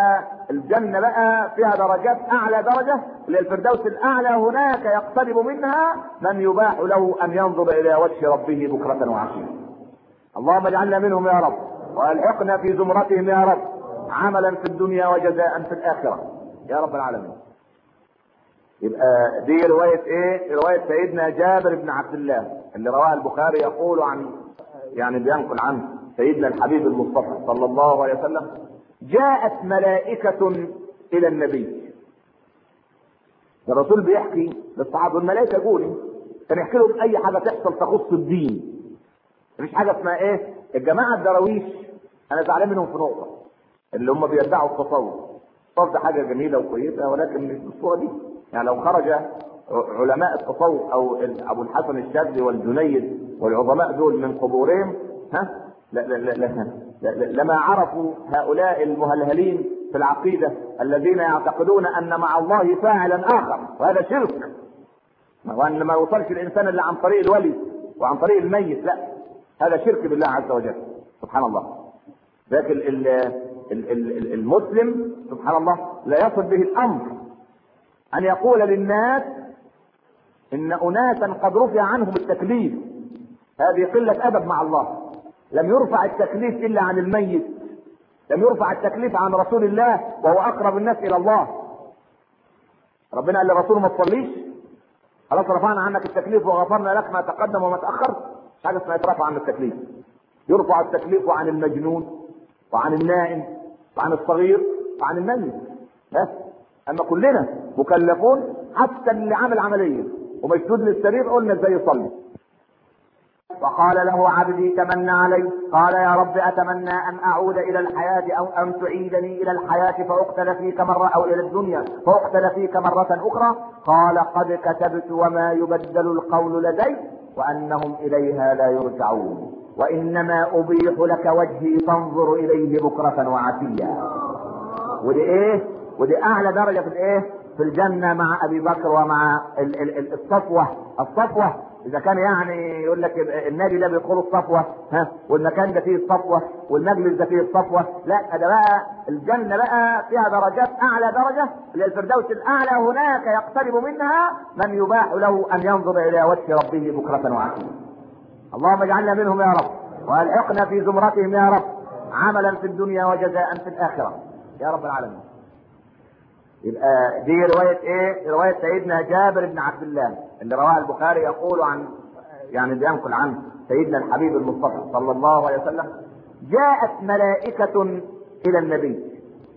الجنه بقى فيها درجات اعلى درجه للفردوس الاعلى هناك يقترب منها من يباح له ان ينظر الى وجه ربه بكره وعشيه اللهم اجعلنا منهم يا رب والحقنا في زمرتهم يا رب عملا في الدنيا وجزاء في الاخره يا رب العالمين يبقى دي رواية ايه؟ رواية سيدنا جابر بن عبد الله اللي رواه البخاري يقول عن يعني بينقل عنه سيدنا الحبيب المصطفى صلى الله عليه وسلم جاءت ملائكة إلى النبي الرسول بيحكي للصحابة الملائكة يقول كان يحكي لهم أي حاجة تحصل تخص الدين مفيش حاجة اسمها ايه؟ الجماعة الدراويش أنا زعلان منهم في نقطة اللي هم بيدعوا التصوف التصوف ده حاجة جميلة وكويسة ولكن مش بالصورة دي يعني لو خرج علماء التصوف او ابو الحسن الشاذلي والجنيد والعظماء دول من قبورهم ها لا لا لا لا لا لما عرفوا هؤلاء المهلهلين في العقيده الذين يعتقدون ان مع الله فاعلا اخر وهذا شرك وان ما يوصلش الانسان الا عن طريق الولي وعن طريق الميت لا هذا شرك بالله عز وجل سبحان الله لكن المسلم سبحان الله لا يصل به الامر ان يقول للناس ان اناسا قد رفع عنهم التكليف هذه قلة ادب مع الله لم يرفع التكليف الا عن الميت لم يرفع التكليف عن رسول الله وهو اقرب الناس الى الله ربنا قال لرسوله ما تصليش خلاص رفعنا عنك التكليف وغفرنا لك ما تقدم وما تاخر مش حاجه اسمها يترفع عن التكليف يرفع التكليف عن المجنون وعن النائم وعن الصغير وعن الميت بس اما كلنا مكلفون حتى اللي عامل عمليه ومشدود للسرير قلنا ازاي يصلي وقال له عبدي تمنى علي قال يا رب اتمنى ان اعود الى الحياه او ان تعيدني الى الحياه فاقتل فيك مره او الى الدنيا فاقتل فيك مره اخرى قال قد كتبت وما يبدل القول لدي وانهم اليها لا يرجعون وانما ابيح لك وجهي فانظر اليه بكره وعشيا ودي ايه ودي اعلى درجه في الايه في الجنه مع ابي بكر ومع ال- ال- ال- الصفوه الصفوه اذا كان يعني يقول لك النادي ده بيدخلوا الصفوه ها والمكان ده فيه الصفوه والمجلس ده فيه الصفوه لا ده بقى الجنه بقى فيها درجات اعلى درجه للفردوس الاعلى هناك يقترب منها من يباح له ان ينظر الى وجه ربه بكره وعشيا اللهم اجعلنا منهم يا رب والحقنا في زمرتهم يا رب عملا في الدنيا وجزاء في الاخره يا رب العالمين يبقى دي رواية ايه؟ رواية سيدنا جابر بن عبد الله اللي رواه البخاري يقول عن يعني بينقل عنه سيدنا الحبيب المصطفى صلى الله عليه وسلم جاءت ملائكة إلى النبي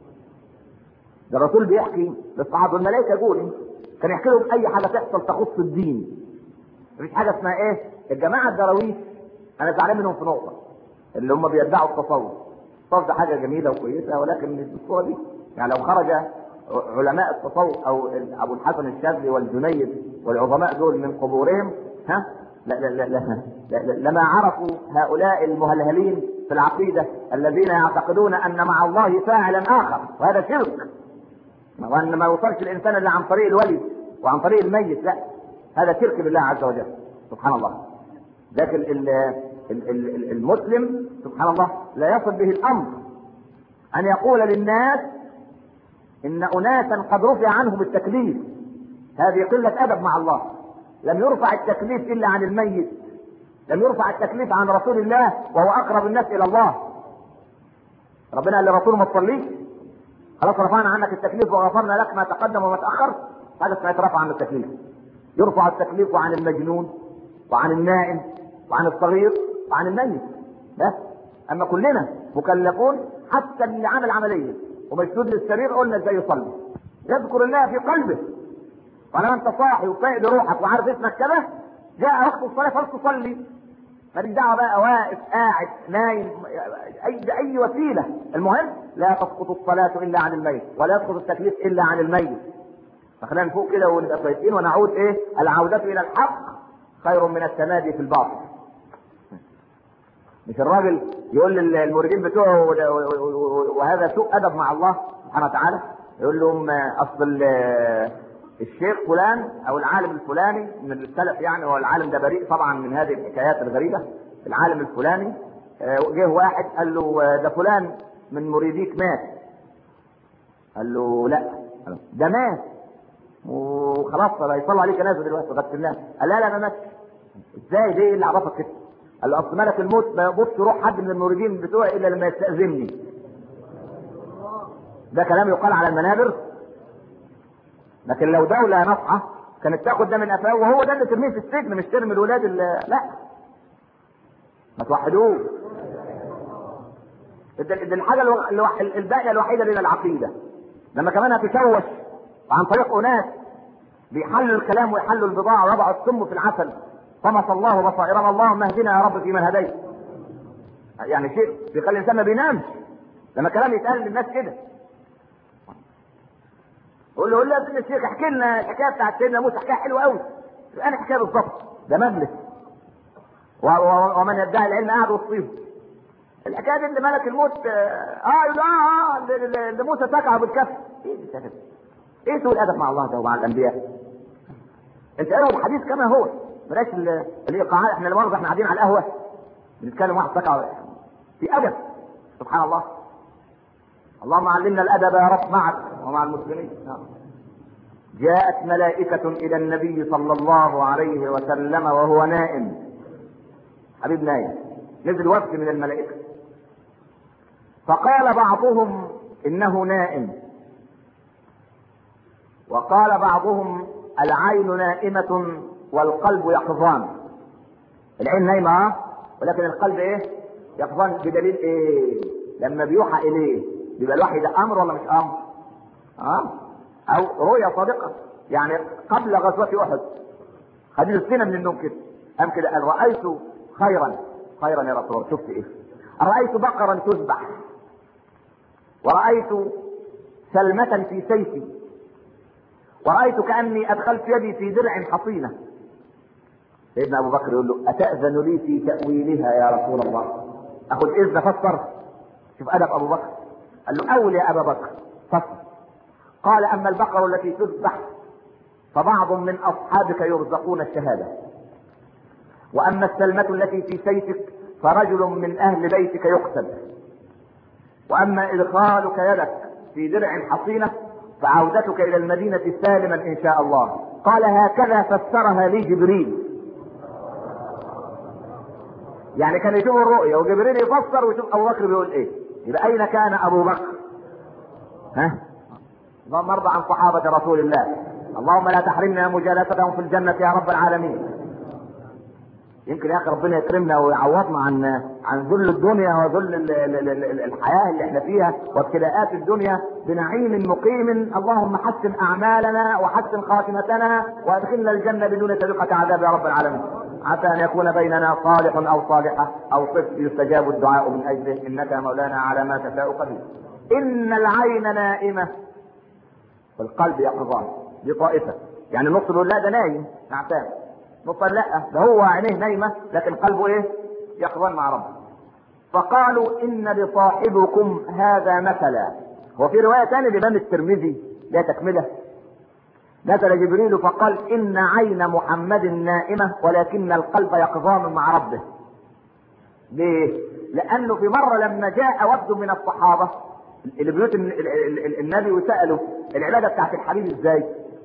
ده الرسول بيحكي للصحابة الملائكة يقول كان يحكي لهم أي حاجة تحصل تخص الدين مفيش حاجة اسمها ايه؟ الجماعة الدراويش أنا زعلان منهم في نقطة اللي هم بيدعوا التصوف التصوف ده حاجة جميلة وكويسة ولكن مش بالصورة دي يعني لو خرج علماء التصوف او ابو الحسن الشاذلي والجنيد والعظماء دول من قبورهم ها لا لا لا لا لا لا لما عرفوا هؤلاء المهلهلين في العقيده الذين يعتقدون ان مع الله فاعلا اخر وهذا شرك وان ما يوصلش الانسان الا عن طريق الولي وعن طريق الميت لا هذا شرك بالله عز وجل سبحان الله لكن ال- ال- ال- المسلم سبحان الله لا يصل به الامر ان يقول للناس ان اناسا قد رفع عنهم التكليف هذه قلة ادب مع الله لم يرفع التكليف الا عن الميت لم يرفع التكليف عن رسول الله وهو اقرب الناس الى الله ربنا قال لرسوله ما تصليش خلاص رفعنا عنك التكليف وغفرنا لك ما تقدم وما تاخر هذا اسمه يترفع عن التكليف يرفع التكليف عن المجنون وعن النائم وعن الصغير وعن الميت بس اما كلنا مكلفون حتى اللي عمل عمليه ومشدود للسرير قلنا ازاي يصلي يذكر الله في قلبه ولما انت صاحي وفايق لروحك وعارف اسمك كده جاء وقت الصلاه فلس تصلي ماليش دعوه بقى واقف قاعد نايم اي باي وسيله المهم لا تسقط الصلاه الا عن الميت ولا يسقط التكليف الا عن الميت فخلينا نفوق كده ونبقى كويسين ونعود ايه العوده الى الحق خير من التمادي في الباطل مش الراجل يقول للمريدين بتوعه وده- و- و- وهذا سوء ادب مع الله سبحانه وتعالى يقول لهم آه، اصل ال- الشيخ فلان او العالم الفلاني من السلف يعني هو العالم ده بريء طبعا من هذه الحكايات الغريبه العالم الفلاني آه، جه واحد قال له آه، ده فلان من مريديك مات قال له لا ده مات وخلاص بقى يصلوا عليه جنازه دلوقتي غسلناه قال لا لا ما ماتش ازاي ليه اللي عرفك كده؟ قال له اصل ملك الموت ما يبص روح حد من المريدين بتوعي الا لما يستاذني ده كلام يقال على المنابر لكن لو دولة نصحة كانت تاخد ده من قفاه وهو ده اللي ترميه في السجن مش ترمي الولاد اللي لا ما توحدوه ده ده الحاجة الو- الوح- الباقية الوحيدة لنا العقيدة لما كمان هتشوش عن طريق أناس بيحلوا الكلام ويحلوا البضاعة ويضعوا السم في العسل طمس الله بصائرنا اللهم اهدنا يا رب فيمن هديت يعني شيء بيخلي الانسان ما بينامش لما كلام يتقال للناس كده قول له قول له يا ابن الشيخ احكي لنا الحكايه بتاعت سيدنا موسى حكايه حلوه قوي انا حكايه بالظبط ده مجلس و- و- ومن يدعي العلم قاعد وسطيهم الحكايه دي اللي ملك الموت اه اه يقول اه اه اللي- اللي اللي موسى سكعه بالكف ايه دي سكت ايه سوء الادب مع الله ده ومع الانبياء انت قرأوا الحديث كما هو بلاش ال- الايقاعات احنا لمؤاخذه احنا قاعدين على القهوه بنتكلم واحد سكع في ادب سبحان الله اللهم علمنا الادب يا رب معك ومع المسلمين نعم. جاءت ملائكة إلى النبي صلى الله عليه وسلم وهو نائم حبيب نايم نزل وفد من الملائكة فقال بعضهم إنه نائم وقال بعضهم العين نائمة والقلب يقظان العين نايمة اه ولكن القلب ايه يقظان بدليل ايه لما بيوحى اليه بيبقى الوحي ده امر ولا مش امر اه او رؤيا صادقة يعني قبل غزوة احد خديجة سنة من النوم كده قام كده قال رأيت خيرا خيرا يا رسول الله شفت ايه رأيت بقرا تذبح ورأيت سلمة في سيفي ورأيت كأني أدخلت يدي في درع حصينة سيدنا أبو بكر يقول له أتأذن لي في تأويلها يا رسول الله أخذ إذن فسر شوف أدب أبو بكر قال له أول يا أبا بكر فسر قال أما البقر التي تذبح فبعض من أصحابك يرزقون الشهادة وأما السلمة التي في سيفك فرجل من أهل بيتك يقتل وأما إدخالك يدك في درع حصينة فعودتك إلى المدينة سالما إن شاء الله قال هكذا فسرها لي جبريل يعني كان يشوف الرؤيا وجبريل يفسر ويشوف أبو بكر بيقول إيه يبقى أين كان أبو بكر ها اللهم ارضى عن صحابة رسول الله اللهم لا تحرمنا مجالستهم في الجنة يا رب العالمين يمكن يا اخي ربنا يكرمنا ويعوضنا عن عن ذل الدنيا وذل ال- ال- ال- ال- الحياه اللي احنا فيها وابتلاءات الدنيا بنعيم مقيم اللهم حسن اعمالنا وحسن خاتمتنا وادخلنا الجنه بدون سابقه عذاب يا رب العالمين عسى ان يكون بيننا صالح او صالحه او طفل يستجاب الدعاء من اجله انك مولانا على ما تشاء قدير ان العين نائمه والقلب يقظان دي طائفه يعني نص يقول لا ده نايم نعتان نص قال لا ده هو عينيه نايمه لكن قلبه ايه يقظان مع ربه فقالوا ان لصاحبكم هذا مثلا هو في روايه ثانيه لامام الترمذي لا تكمله نزل جبريل فقال ان عين محمد نائمه ولكن القلب يقظان مع ربه ليه لانه في مره لما جاء وفد من الصحابه اللي بيوت ال- ال- ال- النبي وسالوا العباده بتاعت الحبيب ازاي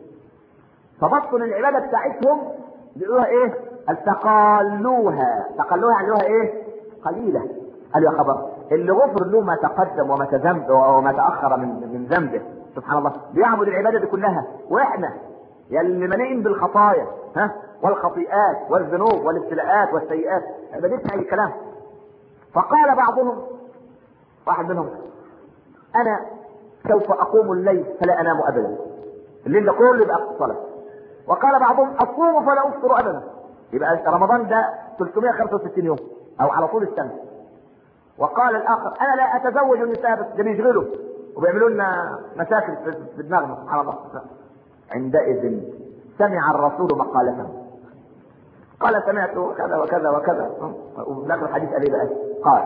فبصوا للعباده بتاعتهم بيقولوها ايه؟ قال تقالوها تقالوها يعني لها ايه؟ قليله قالوا يا خبر اللي غفر له ما تقدم وما تذنب وما تاخر من من ذنبه سبحان الله بيعبد العباده دي كلها واحنا يا اللي مليئين بالخطايا ها والخطيئات والذنوب والابتلاءات والسيئات عبادتنا اي كلام فقال بعضهم واحد منهم انا سوف اقوم الليل فلا انام ابدا الليل ده كله يبقى الصلاه وقال بعضهم اصوم فلا افطر ابدا يبقى رمضان ده 365 يوم او على طول السنه وقال الاخر انا لا اتزوج النساء بس ده بيشغلوا وبيعملوا لنا مشاكل في في دماغنا سبحان الله عندئذ سمع الرسول مقالته قال سمعت كذا وكذا وكذا وفي الاخر الحديث قال ايه بقى؟ قال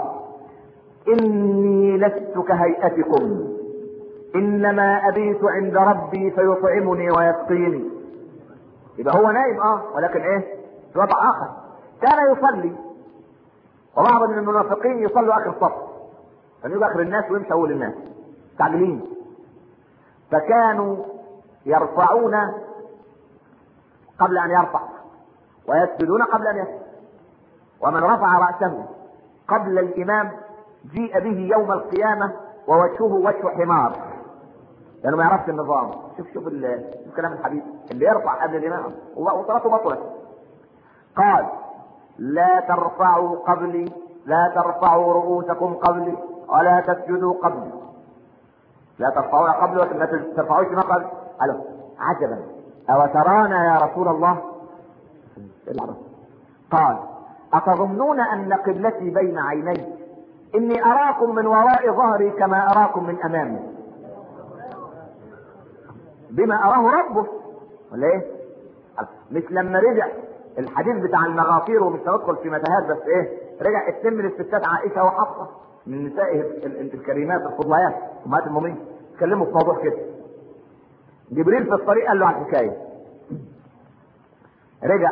اني لست كهيئتكم انما ابيت عند ربي فيطعمني ويسقيني يبقى هو نايم اه ولكن ايه في وضع اخر كان يصلي وبعض من المنافقين يصلوا اخر الصف كان يجي اخر الناس ويمشي اول الناس مستعجلين فكانوا يرفعون قبل ان يرفع ويسجدون قبل ان يسجد ومن رفع راسه قبل الامام جيء به يوم القيامه ووجهه وجه حمار لانه ما يعرفش النظام شوف شوف الكلام الحبيب اللي يرفع قبل الامام وصلاته بطلت قال لا ترفعوا قبلي لا ترفعوا رؤوسكم قبلي ولا تسجدوا قبلي لا ترفعوا قبلي ولا ترفعوش ما قبل قالوا عجبا أو ترانا يا رسول الله قال أتظنون أن قبلتي بين عيني إني أراكم من وراء ظهري كما أراكم من أمامي بما أراه ربه ولا إيه؟ مش لما رجع الحديث بتاع المغافير ومش هندخل في متاهات بس ايه رجع اتم من الستات عائشه وحفصه من نسائه الكريمات الفضليات امهات المؤمنين اتكلموا في موضوع كده جبريل في الطريق قال له على الحكايه رجع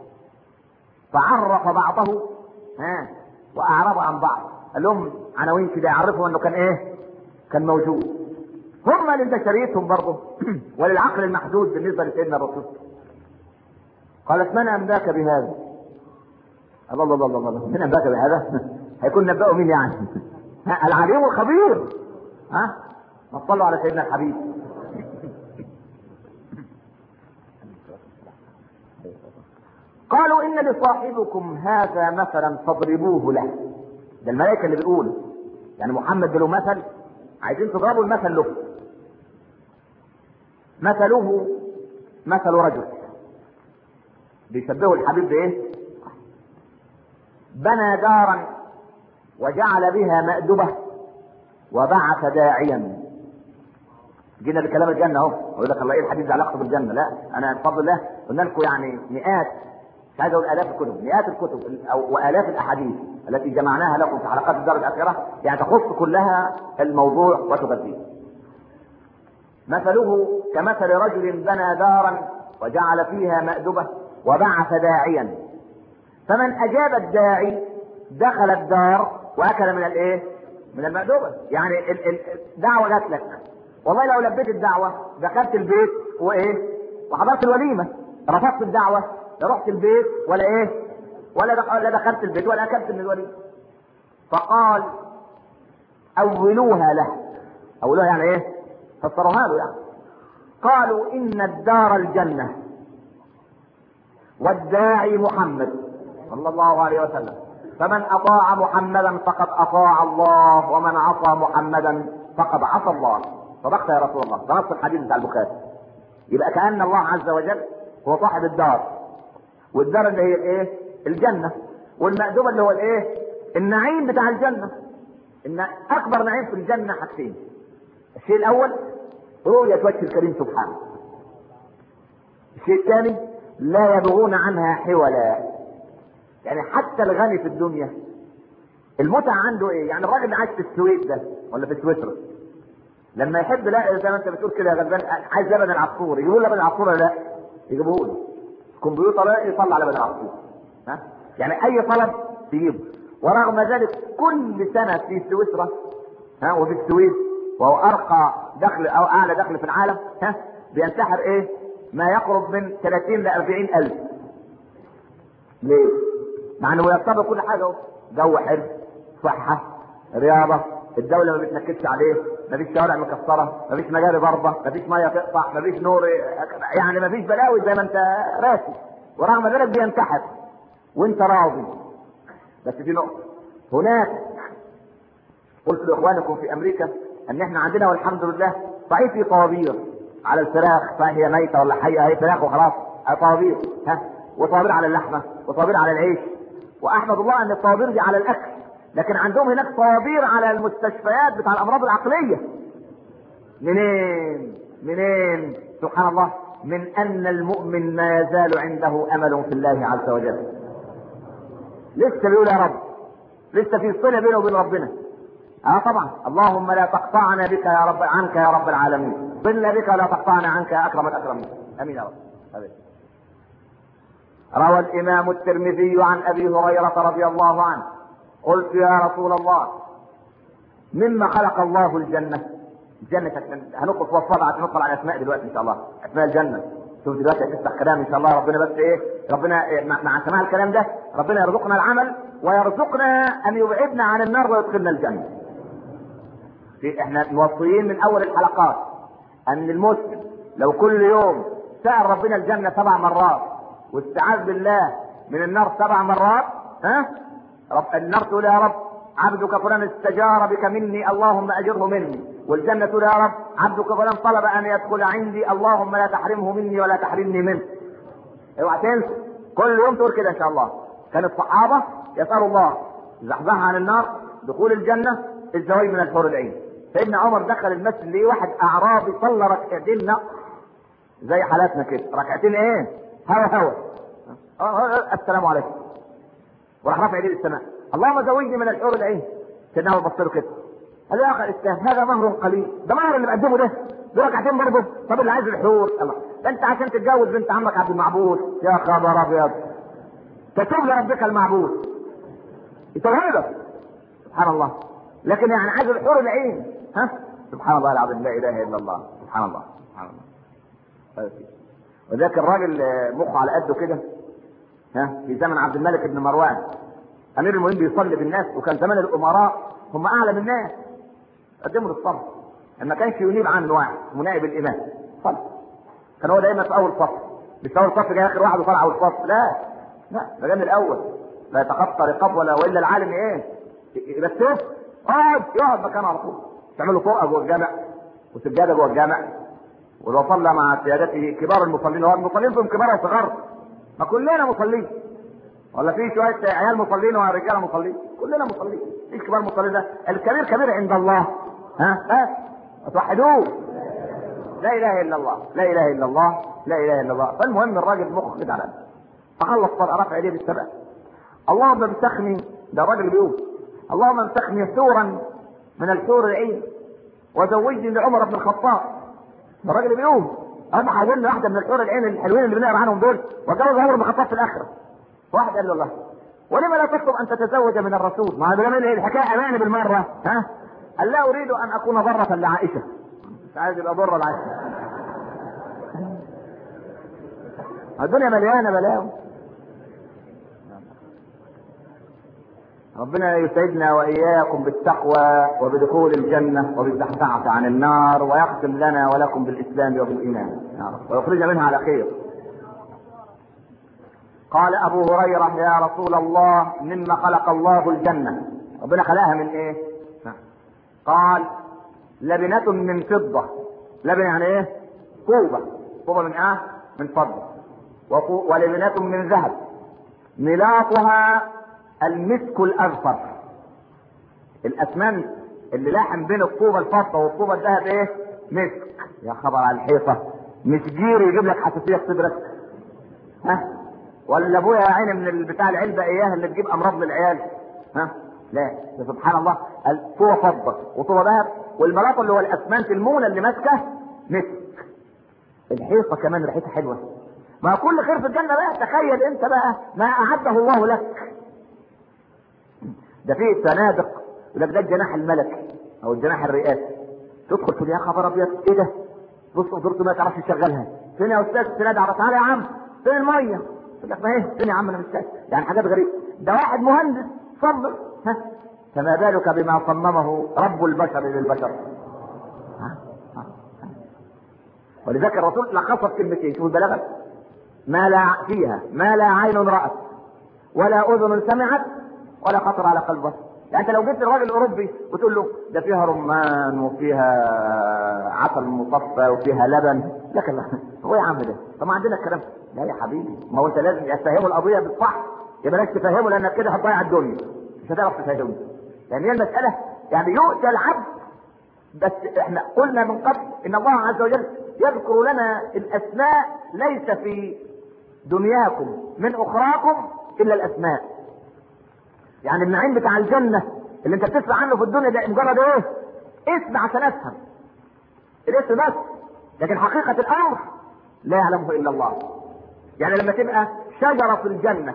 فعرف بعضه ها واعرض عن بعض قال لهم عناوين كده يعرفوا انه كان ايه كان موجود هم لبشريتهم برضه وللعقل المحدود بالنسبه لسيدنا الرسول قالت من انباك بهذا؟ الله الله الله الله, الله. من انباك بهذا؟ هيكون نبأه مين يعني؟ العليم الخبير ها؟ ما تصلوا على سيدنا الحبيب قالوا ان لصاحبكم هذا مثلا فاضربوه له ده الملائكه اللي بيقولوا يعني محمد له مثل عايزين تضربوا المثل له مثله مثل رجل بيشبهوا الحبيب بايه بنى دارا وجعل بها مأدبة وبعث داعيا جينا بكلام الجنة اهو يقول لك الله ايه الحديث ده علاقته بالجنة لا انا بفضل الله قلنا لكم يعني مئات مش عايز اقول الاف الكتب مئات الكتب او والاف الاحاديث التي جمعناها لكم في حلقات الدار الاخره يعني تخص كلها الموضوع وتغذيه مثله كمثل رجل بنى دارا وجعل فيها مأدبة وبعث داعيا فمن اجاب الداعي دخل الدار واكل من الايه من المأدبة يعني الدعوة جات لك والله لو لبيت الدعوة دخلت البيت وايه وحضرت الوليمة رفضت الدعوة لا رحت البيت ولا ايه ولا دخل لا دخلت البيت ولا اكلت من الوليمة فقال اولوها له اولوها يعني ايه فسروها له يعني قالوا ان الدار الجنه والداعي محمد صلى الله عليه وسلم فمن اطاع محمدا فقد اطاع الله ومن عصى محمدا فقد عصى الله صدقت يا رسول الله ده نص الحديث بتاع البخاري يبقى كان الله عز وجل هو صاحب الدار والدار اللي هي الايه الجنه والمأدبه اللي هو الايه النعيم بتاع الجنه ان اكبر نعيم في الجنه حاجتين الشيء الاول رؤيه وجه الكريم سبحانه الشيء الثاني لا يبغون عنها حولا يعني حتى الغني في الدنيا المتعة عنده ايه؟ يعني الراجل اللي عايش في السويد ده ولا في سويسرا لما يحب لا زي ما انت بتقول كده يا غلبان عايز لبن العصفور يجيبوا لبن العصفور ولا لا؟ يجيبوه له الكمبيوتر يطلع لبن العصفور ها؟ يعني اي طلب تجيبه ورغم ذلك كل سنة في سويسرا ها وفي السويد وهو ارقى دخل او اعلى دخل في العالم ها بينتحر ايه؟ ما يقرب من 30 ل 40 الف ليه؟ مع انه يرتبط كل حاجه اهو جو حلو صحه رياضه الدوله ما بتنكدش عليه مفيش شوارع مكسره مفيش مجاري ضربه مفيش ميه تقطع مفيش نور يعني مفيش بلاوي زي ما انت راسي ورغم ذلك بينتحر وانت راضي بس في نقطه هناك قلت لاخوانكم في امريكا ان احنا عندنا والحمد لله صحيح في طوابير على الفراخ فهي ميته ولا حيه هي فراخ وخلاص طوابير ها وطوابير على اللحمه وطوابير على العيش واحمد الله ان الطوابير دي على الاكل لكن عندهم هناك طوابير على المستشفيات بتاع الامراض العقليه منين منين سبحان الله من ان المؤمن ما يزال عنده امل في الله عز وجل لسه بيقول يا رب لسه في صله بينه وبين ربنا اه طبعا اللهم لا تقطعنا بك يا رب عنك يا رب العالمين صلنا بك لا تقطعنا عنك يا اكرم الاكرمين امين يا رب أمين. روى الامام الترمذي عن ابي هريره رضي الله عنه قلت يا رسول الله مما خلق الله الجنه الجنة هندخل في وصفة بعد ندخل على اسماء دلوقتي ان شاء الله اسماء الجنة شوف دلوقتي هتفتح كلام ان شاء الله ربنا بس ايه ربنا إيه مع, مع سماع الكلام ده ربنا يرزقنا العمل ويرزقنا ان يبعدنا عن النار ويدخلنا الجنة في احنا موصيين من اول الحلقات ان المسلم لو كل يوم سأل ربنا الجنة سبع مرات واستعاذ بالله من النار سبع مرات ها رب النار تقول يا رب عبدك فلان استجار بك مني اللهم اجره مني والجنة تقول يا رب عبدك فلان طلب ان يدخل عندي اللهم لا تحرمه مني ولا تحرمني منه اوعى تنسى كل يوم تقول كده ان شاء الله كان الصحابة يسألوا الله زحزحها عن النار دخول الجنة الزواج من الحور العين سيدنا عمر دخل المسجد ليه واحد اعرابي صلى ركعتين نقص زي حالاتنا كده ركعتين ايه هوا هوا آه، آه، آه، السلام عليكم وراح رافع ايديه للسماء اللهم زوجني من الحور العين سيدنا عمر بص له كده قال له يا اخي الاستاذ هذا مهر قليل ده مهر اللي مقدمه ده ده ركعتين برضه طب اللي عايز الحور الله ده انت عشان تتجوز بنت عمك عبد المعبود يا خبر ابيض تتوب لربك المعبود يتوهبك سبحان الله لكن يعني عايز الحور العين ها سبحان الله العظيم لا اله الا الله سبحان الله سبحان الله طيب. وذاك الراجل آه، مخه على قده كده ها في زمن عبد الملك بن مروان امير المؤمنين بيصلي بالناس وكان زمان الامراء هم اعلم الناس قدموا للصف ما كانش ينيب عنه واحد منائب الامام صلي كان هو دايما في اول صف مش في اول صف جاي اخر واحد وطلع اول صف لا لا ده جاي من الاول لا يتخطى رقاب ولا والا العالم ايه بس ايه اقعد يقعد مكانه على طول تعملوا طرقه جوه الجامع وسجاده جوه الجامع ولو صلى مع سيادته كبار المصلين هو المصلين فيهم كبار وصغار ما كلنا مصلين ولا في شويه عيال مصلين ورجاله مصلين كلنا مصلين ايش كبار مصلين ده الكبير كبير عند الله ها ها توحدوه لا اله الا الله لا اله الا الله لا اله الا الله فالمهم الراجل مخ كده على قده. فخلص صلاه رفع يديه بالسبع اللهم امسخني ده الراجل بيقول اللهم امسخني ثورا من الحور العين وزوجني لعمر بن الخطاب ده الراجل بيقول انا حولنا واحده من الحور العين الحلوين اللي بنقرا عنهم دول واتجوز عمر بن الخطاب في الاخره واحد قال له الله ولما لا تطلب ان تتزوج من الرسول ما هذا من الحكايه امانه بالمره ها قال لا اريد ان اكون ضره لعائشه مش عايز يبقى ضره لعائشه الدنيا مليانه بلاوي ربنا يسعدنا واياكم بالتقوى وبدخول الجنه وبالزحزحه عن النار ويختم لنا ولكم بالاسلام وبالايمان يا رب ويخرجنا منها على خير قال ابو هريره يا رسول الله مما خلق الله الجنه ربنا خلقها من ايه قال لبنة من فضة لبنة يعني ايه طوبة طوبة من ايه من فضة وطو- ولبنة من ذهب ملاطها المسك الاذفر الاسمنت اللي لاحم بين الطوبة الفضة والطوبة الذهب ايه مسك يا خبر على الحيطة مسجير يجيب لك حساسية في صدرك ها ولا ابويا يا عيني من بتاع العلبة اياه اللي تجيب امراض للعيال ها لا ده سبحان الله طوبة فضة وطوبة ذهب والملاطة اللي هو الاسمنت المونة اللي ماسكة مسك الحيطة كمان ريحتها حلوة ما كل خير في الجنة بقى تخيل انت بقى ما اعده الله لك ده فيه سنادق يقول لك ده الجناح الملكي او الجناح الرئاسي تدخل تقول يا خبر ابيض ايه ده بص قدرته ما تعرفش تشغلها فين يا استاذ السناد على تعالى يا عم فين الميه يقول لك ما ايه فين يا عم انا مش شايف يعني حاجات غريبه ده واحد مهندس صبر ها فما بالك بما صممه رب البشر للبشر ها؟ ها؟ ها. ولذلك الرسول لخص في كلمتين شوف البلاغه ما لا فيها ما لا عين رأت ولا أذن سمعت ولا خطر على قلب بشر يعني انت لو جبت الراجل الاوروبي وتقول له ده فيها رمان وفيها عسل مصفى وفيها لبن لك لا هو يا عم ده طب ما عندنا الكلام ده. لا يا حبيبي ما هو انت لازم تفهمه القضيه بالصح يا بلاش تفهمه لانك كده هتضيع الدنيا مش هتعرف تفهمه يعني هي المساله يعني يؤتى العبد بس احنا قلنا من قبل ان الله عز وجل يذكر لنا الاسماء ليس في دنياكم من اخراكم الا الاسماء يعني النعيم بتاع الجنة اللي انت بتسمع عنه في الدنيا ده مجرد ايه اسم عشان افهم الاسم بس لكن حقيقة الامر لا يعلمه الا الله يعني لما تبقى شجرة في الجنة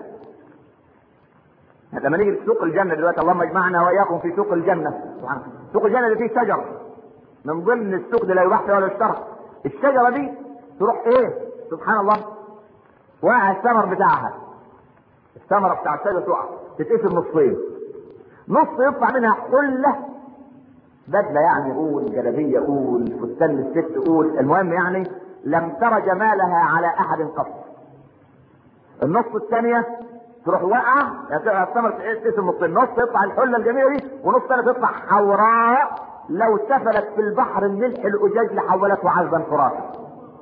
لما نيجي في سوق الجنة دلوقتي اللهم اجمعنا واياكم في سوق الجنة سبحان الله. سوق الجنة اللي فيه شجر من ضمن السوق لا يباح فيه ولا يشترى الشجره دي تروح ايه سبحان الله وقع الثمر بتاعها الثمره بتاع الشجره تقع تتقسم نصين نص يطلع منها حله بدله يعني قول جلابيه قول فستان الست قول المهم يعني لم تر جمالها على احد قط النص الثانيه تروح واقعه يعني الثمر تقسم نصين نص يطلع الحله الجميله دي ونص ثاني تطلع حوراء لو سفلت في البحر الملح الاجاج لحولته عذبا فراتا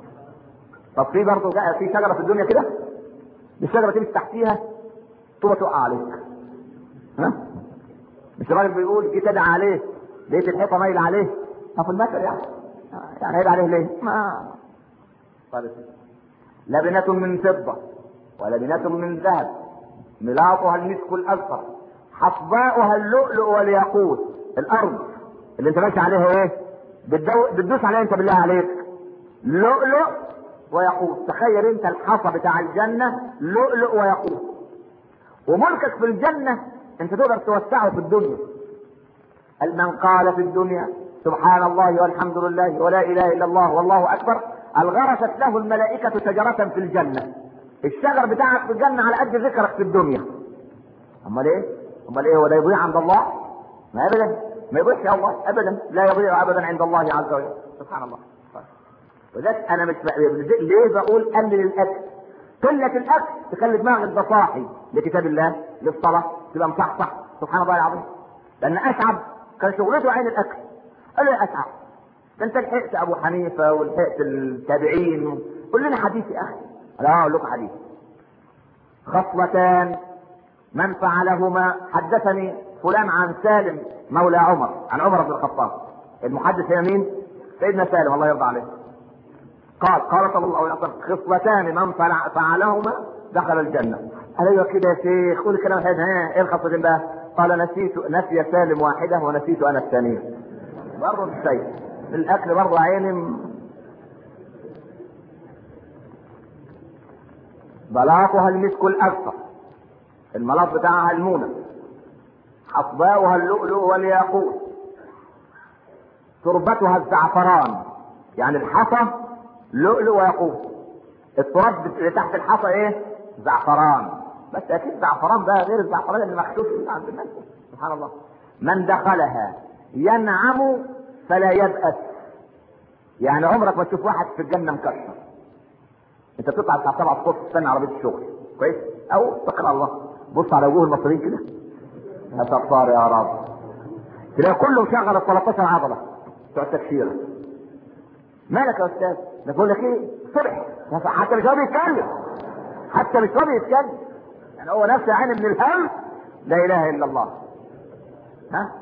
طب في برضه في شجره في الدنيا كده الشجره تمشي تحتيها تبقى تقع عليك ها مش الراجل بيقول جيت ادعي عليه لقيت الحيطه مايله عليه ما في المثل يعني يعني هيدعي عليه ليه؟ ما طيب لبنة من فضة ولبنة من ذهب ملاطها المسك الأزفر حصباؤها اللؤلؤ والياقوت الأرض اللي أنت ماشي عليها إيه؟ بتدو... بتدوس عليها أنت بالله عليك لؤلؤ وياقوت تخيل أنت الحصى بتاع الجنة لؤلؤ وياقوت وملكك في الجنة أنت تقدر توسعه في الدنيا من قال في الدنيا سبحان الله والحمد لله ولا اله الا الله والله اكبر الغرست له الملائكة شجرة في الجنة الشجر بتاعك في الجنة على قد ذكرك في الدنيا امال ايه امال ايه ولا يضيع عند الله ما ابدا ما يضيعش يا الله ابدا لا يضيع ابدا عند الله عز وجل سبحان الله وذلك انا مش ليه بقول قلل الاكل قلة الاكل تخلي دماغك ده صاحي لكتاب الله للصلاة تبقى مصحصح سبحان الله العظيم لان اشعب كان شغلته عين الاكل قال له يا اشعب ده انت لحقت ابو حنيفه ولحقت التابعين قول لنا حديث يا اخي لا اقول لكم حديث خصلتان من فعلهما حدثني فلان عن سالم مولى عمر عن عمر بن الخطاب المحدث هي مين؟ سيدنا سالم الله يرضى عليه قال قال صلى الله عليه وسلم خصلتان من فعلهما دخل الجنه قال ايوه كده يا شيخ قول الكلام هذا ايه الخصلتين بقى؟ قال نسيت نسي سالم واحده ونسيت انا الثانيه برضه الشيء الاكل برضه عيني بلاطها المسك الاكثر الملاط بتاعها المونه حصباؤها اللؤلؤ والياقوت تربتها الزعفران يعني الحصى لؤلؤ وياقوت التراب اللي تحت الحصى ايه زعفران بس اكيد زعفران ده غير الزعفران اللي مخشوش عند الناس سبحان الله من دخلها ينعم فلا يبأس يعني عمرك ما تشوف واحد في الجنة مكشر انت بتطلع الساعة 7 الصبح تستنى عربية الشغل كويس او تقرا الله بص على وجوه المصريين كده يا ستار يا رب تلاقي كله مشغل ال 13 عضلة بتوع التكشيرة مالك يا استاذ؟ ده بقول لك ايه؟ صبح حتى مش راضي يتكلم حتى مش راضي يتكلم يعني هو نفسه عين من الهم لا اله الا الله ها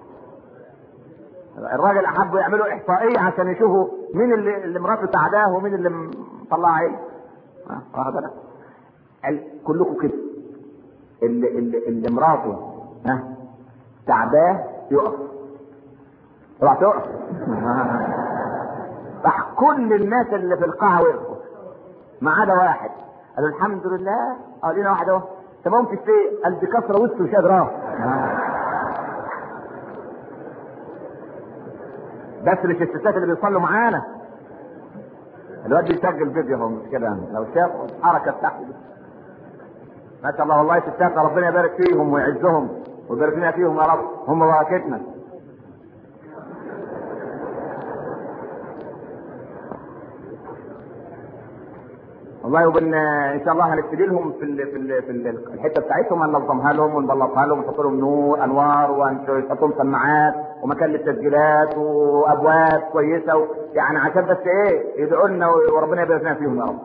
الراجل احبوا يعملوا احصائيه عشان يشوفوا مين اللي, اللي مراته تعداه ومين اللي مطلعها عين واخد بالك كلكم كده اللي اللي, اللي مراته ها تعباه يقف اوعى تقف راح كل الناس اللي في القاعه وقفوا ما عدا واحد قالوا الحمد لله اه لينا واحد اهو انت ممكن في قال دي كسره وسط مش قادر بس مش الستات اللي بيصلوا معانا الواد بيسجل فيديو هو مش كده لو شاف الحركه بتاعته دي ما شاء الله والله ستات ربنا يبارك فيهم ويعزهم ويبارك لنا فيهم يا رب هم بركتنا والله وبن ان شاء الله هنبتدي لهم في ال في ال في ال الحته بتاعتهم هننظمها لهم ونبلطها لهم ونحط لهم نور انوار ونحط لهم سماعات ومكان للتسجيلات وابواب كويسه و... يعني عشان بس ايه يدعوا لنا وربنا يبارك لنا فيهم يا رب.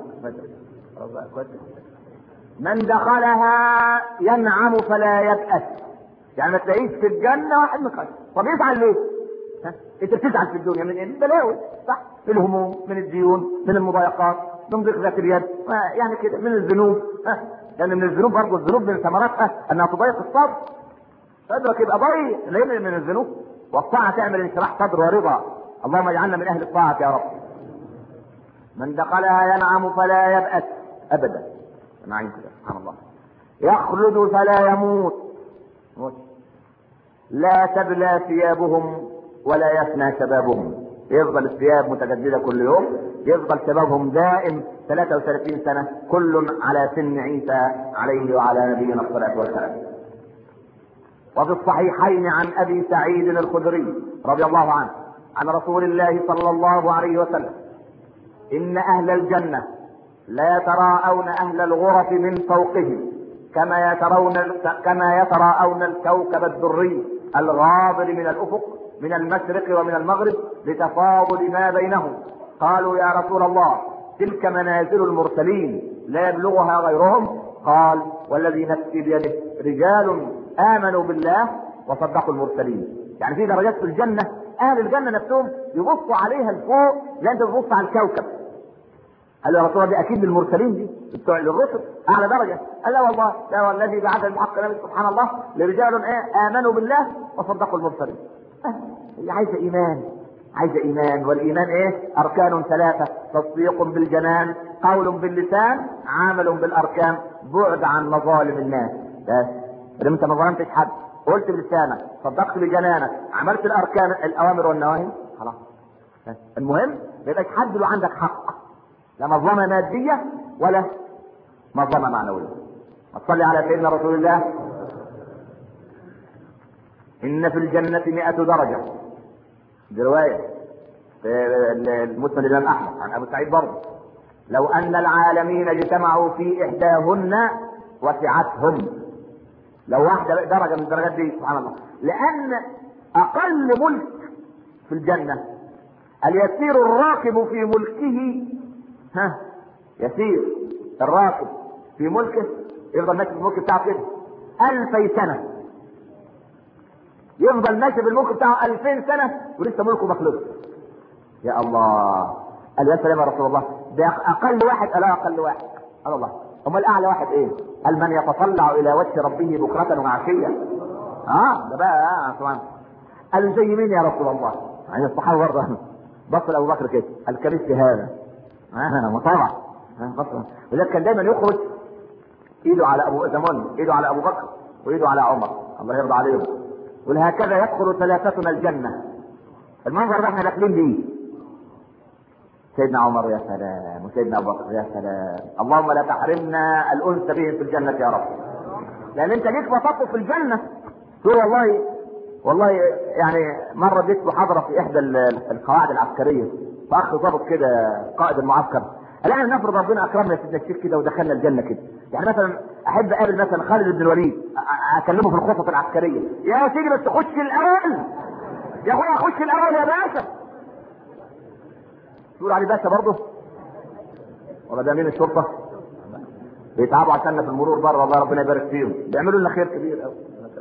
من دخلها ينعم فلا يبأس يعني ما تلاقيش في الجنه واحد مكشر طب يزعل ليه؟ ها؟ انت بتزعل في الدنيا من ايه؟ من البلاوي صح؟ من الهموم من الديون من المضايقات من ضيق ذات اليد يعني كده من الذنوب ها لان من الذنوب برضه الذنوب من ثمراتها انها تضيق الصدر صدرك يبقى ضيق ليه من الذنوب والطاعه تعمل انشراح صدر ورضا اللهم اجعلنا من اهل الطاعه يا رب من دخلها ينعم فلا يبأس ابدا معين كده سبحان الله يخلد فلا يموت موت. لا تبلى ثيابهم ولا يفنى شبابهم يفضل الثياب متجددة كل يوم يفضل شبابهم دائم 33 سنة كل على سن عيسى عليه وعلى نبينا الصلاة والسلام وفي الصحيحين عن ابي سعيد الخدري رضي الله عنه عن رسول الله صلى الله عليه وسلم ان اهل الجنه لا يتراءون اهل الغرف من فوقهم كما يترون كما يتراءون الكوكب الدري الغابر من الافق من المشرق ومن المغرب لتفاضل ما بينهم قالوا يا رسول الله تلك منازل المرسلين لا يبلغها غيرهم قال والذي نفسي بيده رجال امنوا بالله وصدقوا المرسلين يعني في درجات في الجنه اهل الجنه نفسهم يبصوا عليها لفوق لا انت بتبص على الكوكب قال له يا رسول الله دي اكيد للمرسلين دي بتوع للرسل اعلى درجه قال لا والله لا والذي بعث بالحق نبي سبحان الله لرجال ايه امنوا بالله وصدقوا المرسلين أه. هي عايزه ايمان عايزه ايمان والايمان ايه اركان ثلاثه تصديق بالجنان قول باللسان عمل بالاركان بعد عن مظالم الناس بس ما انت ما ظلمتش حد قلت بلسانك صدقت بجنانك عملت الاركان الاوامر والنواهي خلاص بس. المهم ما يبقاش حد له عندك حق لا مظلمه ماديه ولا مظلمه معنويه صلي على سيدنا رسول الله ان في الجنه مئة درجه دي روايه المسند الامام احمد عن ابو سعيد برضه لو ان العالمين اجتمعوا في احداهن وسعتهم لو واحده درجه من الدرجات دي سبحان الله لان اقل ملك في الجنه اليسير الراكب في ملكه ها يسير الراكب في ملكه يفضل ماشي في الملك بتاعه كده ألفي سنة يفضل ماشي في الملك بتاعه ألفين سنة ولسه ملكه ما خلصش يا الله قال يا سلام يا رسول الله ده أقل واحد ألا أقل واحد قال الله أمال أعلى واحد إيه؟ قال من يتطلع إلى وجه ربه بكرة وعشية اه ده بقى آه طبعا قال زي مين يا رسول الله؟ يعني الصحابة برضه بص لأبو بكر كده قال كبست هذا آه مطابع آه ولذلك كان دايما يخرج ايده على ابو زمان ايده على ابو بكر وايده على عمر الله يرضى عليهم ولهكذا يدخل ثلاثتنا الجنه المنظر ده احنا داخلين بيه سيدنا عمر يا سلام وسيدنا ابو بكر يا سلام اللهم لا تحرمنا الانس بهم في الجنه يا رب لان انت ليك وسطه في الجنه تقول والله والله يعني مره اديت محاضره في احدى القواعد العسكريه فاخ ضابط كده قائد المعسكر قال احنا نفرض ربنا اكرمنا يا سيدنا الشيخ كده ودخلنا الجنه كده يعني مثلا احب اقابل مثلا خالد بن الوليد اكلمه في الخطط العسكريه يا سيدي بس خش الاول يا اخويا خش الاول يا باشا تقول علي باشا برضه ولا ده مين الشرطه بيتعبوا عشاننا في المرور بره الله ربنا يبارك فيهم بيعملوا لنا خير كبير قوي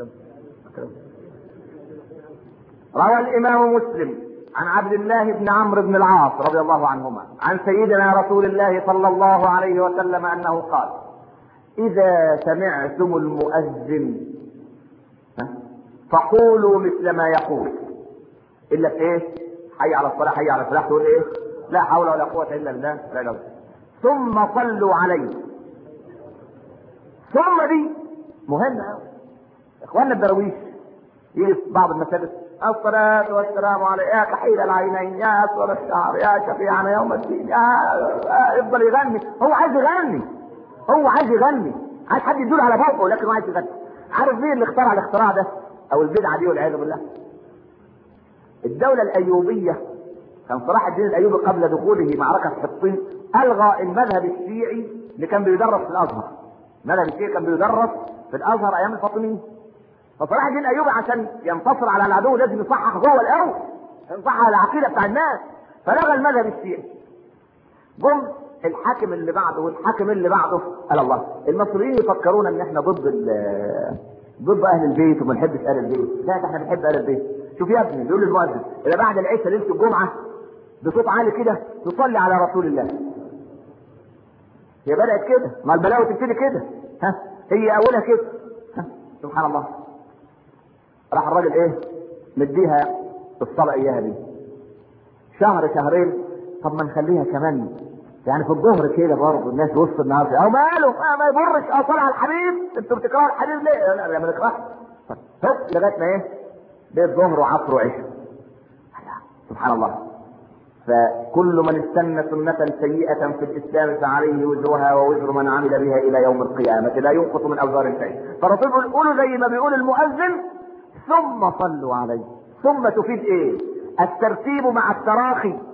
روى الامام مسلم عن عبد الله بن عمرو بن العاص رضي الله عنهما عن سيدنا رسول الله صلى الله عليه وسلم انه قال اذا سمعتم المؤذن فقولوا مثل ما يقول الا في ايه حي على الصلاه حي على الفلاح تقول ايه لا حول ولا قوه الا بالله لا اله ثم صلوا عليه ثم دي مهمه اخواننا الدراويش يجي في بعض المساجد الصلاة والسلام على يا كحيل العينين يا أسود الشعر يا شفيعنا يوم الدين يا يفضل يغني هو عايز يغني هو عايز يغني عايز حد يدور على فوقه لكن هو عايز يغني عارف مين اللي اخترع الاختراع ده او البدعة دي والعياذ بالله الدولة الأيوبية كان صلاح الدين الأيوبي قبل دخوله معركة حطين ألغى المذهب الشيعي اللي كان بيدرس في الأزهر المذهب الشيعي كان بيدرس في الأزهر أيام الفاطميين فصلاح الدين الايوبي عشان ينتصر على العدو لازم يصحح هو الاول يصحح على العقيده بتاع الناس فلغى المذهب الشيعي جم الحاكم اللي بعده والحاكم اللي بعده قال الله المصريين يفكرون ان احنا ضد ضد اهل البيت وما نحبش اهل البيت لا احنا بنحب اهل البيت شوف يا ابني بيقول للمؤذن اذا بعد العشاء ليله الجمعه بصوت عالي كده تصلي على رسول الله هي بدات كده ما البلاوي تبتدي كده ها هي اولها كده ها سبحان الله راح الراجل ايه مديها الصلاة اياها دي شهر شهرين طب ما نخليها كمان يعني في الظهر كده برضه الناس وسط النهار او ماله ما, ما يضرش اه صلاه على الحبيب انتوا بتكرهوا الحبيب ليه؟ لا لا ما نكرهش هوب لغايه ما ايه؟ بيت ظهر وعصر وعشاء سبحان الله فكل من استنى سنة سيئة في الإسلام فعليه وزرها ووزر من عمل بها إلى يوم القيامة لا ينقص من أوزار شيء فالرسول بيقول قولوا زي ما بيقول المؤذن ثم صلوا عليه ثم تفيد إيه؟ الترتيب مع التراخي